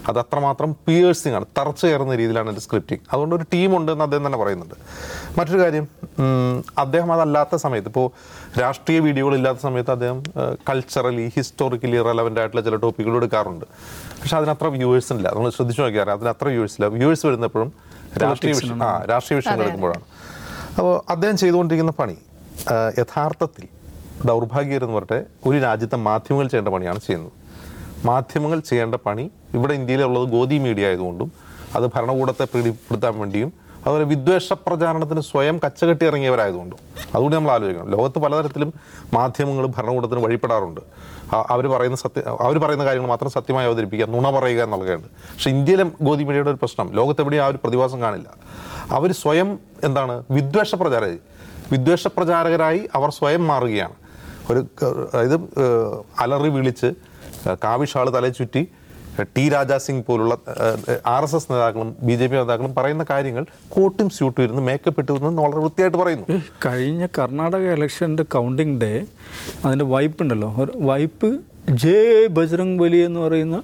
അത് അത്രമാത്രം പിയേഴ്സിംഗ് ആണ് തറച്ചു കയറുന്ന രീതിയിലാണ് എൻ്റെ സ്ക്രിപ്റ്റിംഗ് അതുകൊണ്ട് ഒരു ടീമുണ്ട് എന്ന് അദ്ദേഹം തന്നെ പറയുന്നുണ്ട് മറ്റൊരു കാര്യം ഉം, അദ്ദേഹം അതല്ലാത്ത സമയത്ത് ഇപ്പോൾ രാഷ്ട്രീയ വീഡിയോകൾ ഇല്ലാത്ത സമയത്ത് അദ്ദേഹം കൾച്ചറലി ഹിസ്റ്റോറിക്കലി റെലവൻ്റ് ആയിട്ടുള്ള ചില ടോപ്പിക്കുകൾ എടുക്കാറുണ്ട് പക്ഷെ അതിനത്ര വ്യൂവേഴ്സ് ഇല്ല നമ്മൾ ശ്രദ്ധിച്ചു നോക്കിയാൽ അതിന് അത്ര വ്യൂവേഴ്സ് ഇല്ല വ്യൂവേഴ്സ് വരുന്നപ്പോഴും രാഷ്ട്രീയ വിഷയം ആ രാഷ്ട്രീയ വിഷയങ്ങൾ എടുക്കുമ്പോഴാണ് അപ്പോൾ അദ്ദേഹം ചെയ്തുകൊണ്ടിരിക്കുന്ന പണി ആ, യഥാർത്ഥത്തിൽ ദൗർഭാഗ്യകരെന്ന് പറഞ്ഞിട്ട് ഒരു രാജ്യത്തെ മാധ്യമങ്ങൾ ചെയ്യേണ്ട പണിയാണ് ചെയ്യുന്നത് മാധ്യമങ്ങൾ ചെയ്യേണ്ട പണി ഇവിടെ ഇന്ത്യയിലുള്ളത് ഗോദി മീഡിയ ആയതുകൊണ്ടും അത് ഭരണകൂടത്തെ പ്രീതിപ്പെടുത്താൻ വേണ്ടിയും അതുപോലെ വിദ്വേഷ പ്രചാരണത്തിന് സ്വയം കച്ചകെട്ടി ഇറങ്ങിയവരായതുകൊണ്ടും അതുകൊണ്ട് നമ്മൾ ആലോചിക്കണം ലോകത്ത് പലതരത്തിലും മാധ്യമങ്ങൾ ഭരണകൂടത്തിന് വഴിപ്പെടാറുണ്ട് അവർ പറയുന്ന സത്യ അവർ പറയുന്ന കാര്യങ്ങൾ മാത്രം സത്യമായി അവതരിപ്പിക്കുക നുണ പറയുക എന്നുള്ളതാണ് പക്ഷേ ഇന്ത്യയിലെ ഗോദി മീഡിയയുടെ ഒരു പ്രശ്നം ലോകത്തെവിടെയും ആ ഒരു പ്രതിഭാസം കാണില്ല അവർ സ്വയം എന്താണ് വിദ്വേഷ പ്രചാര വിദ്വേഷ പ്രചാരകരായി അവർ സ്വയം മാറുകയാണ് ഒരു ക- അതായത് ഏഹ്, അലറി വിളിച്ച് ഏഹ്, കാവിഷാള് തലേ ചുറ്റി ഏഹ്, ടി രാജാ സിംഗ് പോലുള്ള ആർ എസ് എസ് നേതാക്കളും ബി ജെ പി നേതാക്കളും പറയുന്ന കാര്യങ്ങൾ കോട്ടും സ്യൂട്ടും ഇരുന്ന് മേക്കപ്പ് ഇട്ട് ഇരുന്ന് വളരെ വൃത്തിയായിട്ട് പറയുന്നു ഏ, കഴിഞ്ഞ കർണാടക ഇലക്ഷൻ്റെ കൗണ്ടിങ് ഡേ അതിൻ്റെ വൈപ്പ് ഉണ്ടല്ലോ ഒരു വൈപ്പ് ജെ ബജറംഗ് ബലി എന്ന് പറയുന്ന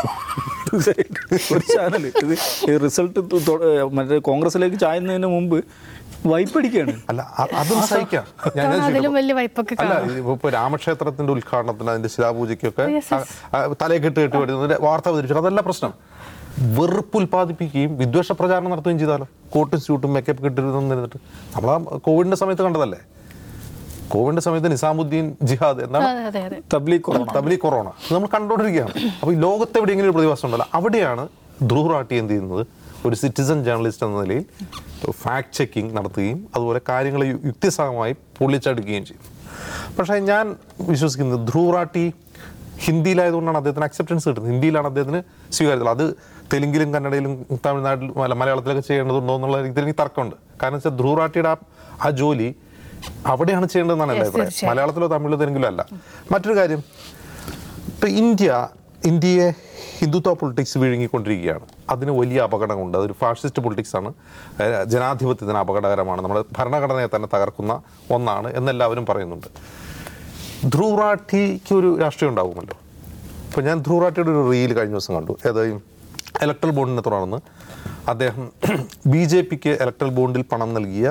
ഒരു ചാനൽ ഇത് ഈ റിസൾട്ട് മറ്റേ കോൺഗ്രസിലേക്ക് ചായുന്നതിന് മുമ്പ് വൈപ്പ് അടിക്കുകയാണ് അല്ല അ- അതും സഹിക്കാം ഞാൻ ഞാൻ അതിലും ചോദിക്കട്ടെ. വലിയ വൈപ്പൊക്കെ അല്ല കാണാം ഇപ്പൊ ഇപ്പൊ രാമക്ഷേത്രത്തിന്റെ ഉദ്ഘാടനത്തിന് അതിന്റെ ശിലാപൂജയ്ക്കൊക്കെ Yes, yes. തലയെ കെട്ട് കെട്ടി വരുന്നതിന്റെ വാർത്ത അവതരിപ്പിച്ചു അതല്ല പ്രശ്നം വെറുപ്പ് ഉൽപ്പാദിപ്പിക്കുകയും വിദ്വേഷ പ്രചാരണം നടത്തുകയും ചെയ്താലോ കോട്ടും സ്യൂട്ടും മേക്കപ്പ് കിട്ടിരുന്നിട്ട് നമ്മൾ ആ കോവിഡിന്റെ സമയത്ത് കണ്ടതല്ലേ കോവിഡിന്റെ സമയത്ത് നിസാമുദ്ദീൻ ജിഹാദ് എന്താണ് അതെ അതെ അതെ തബ്ലീഗ് കൊറോണ തബലി കൊറോണ ഇത് നമ്മൾ കണ്ടുകൊണ്ടിരിക്കുകയാണ് അപ്പോൾ ഈ ലോകത്ത് എവിടെയെങ്കിലും ഒരു പ്രതിഭാസം ഉണ്ടല്ലോ അവിടെയാണ് ധ്രുവ് റാട്ടി എന്ത് ചെയ്യുന്നത് ഒരു സിറ്റിസൺ ജേർണലിസ്റ്റ് എന്ന നിലയിൽ ഫാക്ട് ചെക്കിംഗ് നടത്തുകയും അതുപോലെ കാര്യങ്ങൾ യു- യുക്തിസഹമായി പൊള്ളിച്ചടുക്കുകയും ചെയ്യും പക്ഷേ ഞാൻ വിശ്വസിക്കുന്നത് ധ്രുവ് റാട്ടി ഹിന്ദിയിലായതുകൊണ്ടാണ് അദ്ദേഹത്തിന് അക്സെപ്റ്റൻസ് കിട്ടുന്നത് ഹിന്ദിയിലാണ് അദ്ദേഹത്തിന് സ്വീകാര്യത അത് തെലുങ്കിലും കന്നഡയിലും തമിഴ്നാട്ടിലും അല്ല മലയാളത്തിലൊക്കെ ചെയ്യേണ്ടതുണ്ടോ എന്നുള്ള രീതിയിൽ എനിക്ക് തർക്കമുണ്ട് കാരണം വെച്ചാൽ ധ്രുവ് റാട്ടിയുടെ ആ- ആ ജോലി അവിടെയാണ് ചെയ്യേണ്ടതെന്നാണ് എൻ്റെ Yes, അഭിപ്രായം തീർച്ചയായും. മലയാളത്തിലോ തമിഴിലോ തെലുങ്കിലോ അല്ല മറ്റൊരു കാര്യം ഇപ്പം ഇന്ത്യ ഇന്ത്യയെ ഹിന്ദുത്വ പൊളിറ്റിക്സ് വിഴുങ്ങിക്കൊണ്ടിരിക്കുകയാണ് അതിന് വലിയ അപകടമുണ്ട് അതൊരു ഫാഷിസ്റ്റ് പൊളിറ്റിക്സ് ആണ് ഏഹ് ജനാധിപത്യത്തിന് അപകടകരമാണ് നമ്മുടെ ഭരണഘടനയെ തന്നെ തകർക്കുന്ന ഒന്നാണ് എന്നെല്ലാവരും പറയുന്നുണ്ട് ധ്രുവ് റാഠിക്ക് ഒരു രാഷ്ട്രീയം ഉണ്ടാകുമല്ലോ ഇപ്പോൾ ഞാൻ ധ്രുവ് റാഠിയുടെ ഒരു റീൽ കഴിഞ്ഞ ദിവസം കണ്ടു ഏതായും ഇലക്ട്രൽ ബോണ്ടിനെ തുടർന്ന് അദ്ദേഹം ബി ജെ പിക്ക് ഇലക്ട്രൽ ബോണ്ടിൽ പണം നൽകിയ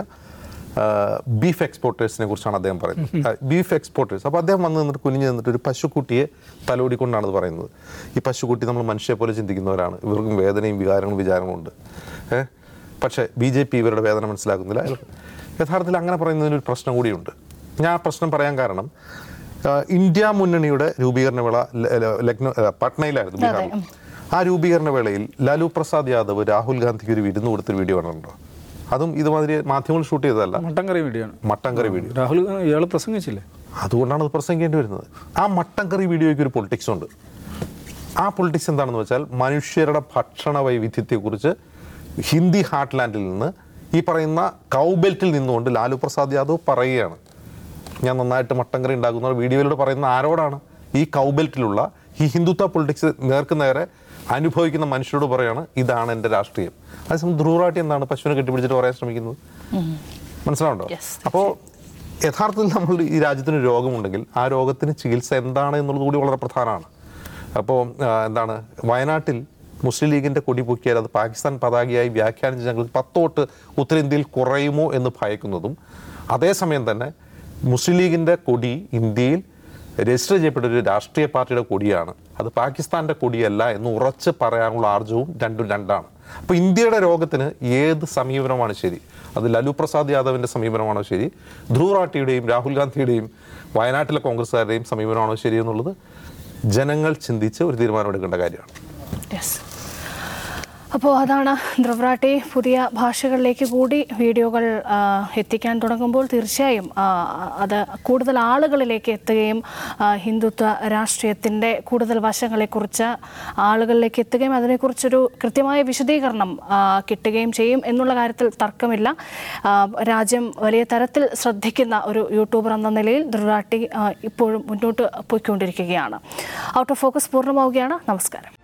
ബീഫ് എക്സ്പോർട്ടേഴ്സിനെ കുറിച്ചാണ് അദ്ദേഹം പറയുന്നത് ബീഫ് എക്സ്പോർട്ടേഴ്സ് അപ്പോൾ അദ്ദേഹം വന്ന് നിന്നിട്ട് കുനിഞ്ഞ് നിന്നിട്ട് ഒരു പശുക്കുട്ടിയെ തലോടിക്കൊണ്ടാണ് ഇത് പറയുന്നത് ഈ പശുക്കുട്ടി നമ്മൾ മനുഷ്യരെ പോലെ ചിന്തിക്കുന്നവരാണ് ഇവർക്കും വേദനയും വികാരങ്ങളും വിചാരങ്ങളും ഉണ്ട് ഏഹ് പക്ഷേ ബി ജെ പി ഇവരുടെ വേദന മനസ്സിലാക്കുന്നില്ല യഥാർത്ഥത്തിൽ അങ്ങനെ പറയുന്നതിന് ഒരു പ്രശ്നം കൂടിയുണ്ട് ഞാൻ ആ പ്രശ്നം പറയാൻ കാരണം ആ, ഇന്ത്യ മുന്നണിയുടെ രൂപീകരണ വേള ല- ല- ലക്നൗ ആ, പട്നയിലായിരുന്നു ബീഹാറിൽ ആ രൂപീകരണ വേളയിൽ ലാലു പ്രസാദ് യാദവ് രാഹുൽ ഗാന്ധിക്ക് ഒരു വിരുന്ന് കൊടുത്തൊരു വീഡിയോ കണ്ടിട്ടുണ്ടോ അതും ഇതുമാതിരി മാധ്യമങ്ങൾ ഷൂട്ട് ചെയ്തതല്ല മട്ടൻ കറി വീഡിയോയാണ് മട്ടൻ കറി വീഡിയോ രാഹുൽ ഇയാൾ പ്രസംഗിച്ചില്ലേ അതുകൊണ്ടാണ് അത് പ്രസംഗിക്കേണ്ടി വരുന്നത് ആ മട്ടൻ കറി വീഡിയോയ്ക്ക് ഒരു പൊളിറ്റിക്സ് ഉണ്ട് ആ പൊളിറ്റിക്സ് എന്താണെന്ന് വെച്ചാൽ മനുഷ്യരുടെ ഭക്ഷണ വൈവിധ്യത്തെക്കുറിച്ച് ഹിന്ദി ഹാർട്ട്ലാൻഡിൽ നിന്ന് ഈ പറയുന്ന കൗബെൽറ്റിൽ നിന്നുകൊണ്ട് ലാലു പ്രസാദ് യാദവ് പറയുകയാണ് ഞാൻ നന്നായിട്ട് മട്ടൻ കറി ഉണ്ടാക്കുന്ന വീഡിയോയിലൂടെ പറയുന്ന ആരോടാണ് ഈ കൗബെൽറ്റിലുള്ള ഈ ഹിന്ദുത്വ പൊളിറ്റിക്സ് നേർക്ക് നേരെ അനുഭവിക്കുന്ന മനുഷ്യരോട് പറയാണ് ഇതാണ് എൻ്റെ രാഷ്ട്രീയം അതേസമയം ധ്രുവറാട്ടി എന്താണ് പശുവിനെ കെട്ടിപ്പിടിച്ചിട്ട് പറയാൻ ശ്രമിക്കുന്നത് മനസ്സിലാവുണ്ടോ Yes, അപ്പോൾ യഥാർത്ഥത്തിൽ നമ്മൾ ഈ രാജ്യത്തിന് രോഗമുണ്ടെങ്കിൽ ആ രോഗത്തിന് ചികിത്സ എന്താണ് എന്നുള്ളത് കൂടി വളരെ പ്രധാനമാണ് അപ്പോൾ എന്താണ് വയനാട്ടിൽ മുസ്ലിം ലീഗിൻ്റെ കൊടി പൊക്കിയാൽ അത് പാകിസ്ഥാൻ പതാകയായി വ്യാഖ്യാനിച്ച് ഞങ്ങൾ പത്തോട്ട് ഉത്തരേന്ത്യയിൽ കുറയുമോ എന്ന് ഭയക്കുന്നതും അതേസമയം തന്നെ മുസ്ലിം ലീഗിൻ്റെ കൊടി ഇന്ത്യയിൽ രജിസ്റ്റർ ചെയ്യപ്പെട്ട ഒരു രാഷ്ട്രീയ പാർട്ടിയുടെ കൊടിയാണ് അത് പാകിസ്ഥാന്റെ കൊടിയല്ല എന്ന് ഉറച്ച് പറയാനുള്ള ആർജവും രണ്ടും രണ്ടാണ് അപ്പോൾ ഇന്ത്യയുടെ രോഗത്തിന് ഏത് സമീപനമാണ് ശരി അത് ലലു പ്രസാദ് യാദവിന്റെ സമീപനമാണോ ശരി ധ്രുവ് റാട്ടിയുടെയും രാഹുൽ ഗാന്ധിയുടെയും വയനാട്ടിലെ കോൺഗ്രസ്സുകാരുടെയും സമീപനമാണോ ശരി എന്നുള്ളത് ജനങ്ങൾ ചിന്തിച്ച് ഒരു തീരുമാനമെടുക്കേണ്ട കാര്യമാണ് യെസ് അപ്പോൾ അതാണ് ധ്രുവറാട്ടി പുതിയ ഭാഷകളിലേക്ക് കൂടി വീഡിയോകൾ ആ, എത്തിക്കാൻ തുടങ്ങുമ്പോൾ തീർച്ചയായും ആ, അത് കൂടുതൽ ആളുകളിലേക്ക് എത്തുകയും ആ, ഹിന്ദുത്വ രാഷ്ട്രീയത്തിൻ്റെ കൂടുതൽ വശങ്ങളെക്കുറിച്ച് ആളുകളിലേക്ക് എത്തുകയും അതിനെക്കുറിച്ചൊരു കൃത്യമായ വിശദീകരണം ആ, കിട്ടുകയും ചെയ്യും എന്നുള്ള കാര്യത്തിൽ തർക്കമില്ല ആ, രാജ്യം വലിയ തരത്തിൽ ശ്രദ്ധിക്കുന്ന ഒരു യൂട്യൂബർ എന്ന നിലയിൽ ധ്രുവറാട്ടി ആ, ഇപ്പോഴും മുന്നോട്ട് പോയിക്കൊണ്ടിരിക്കുകയാണ് ഔട്ട് ഓഫ് ഫോക്കസ് പൂർണ്ണമാവുകയാണ് നമസ്കാരം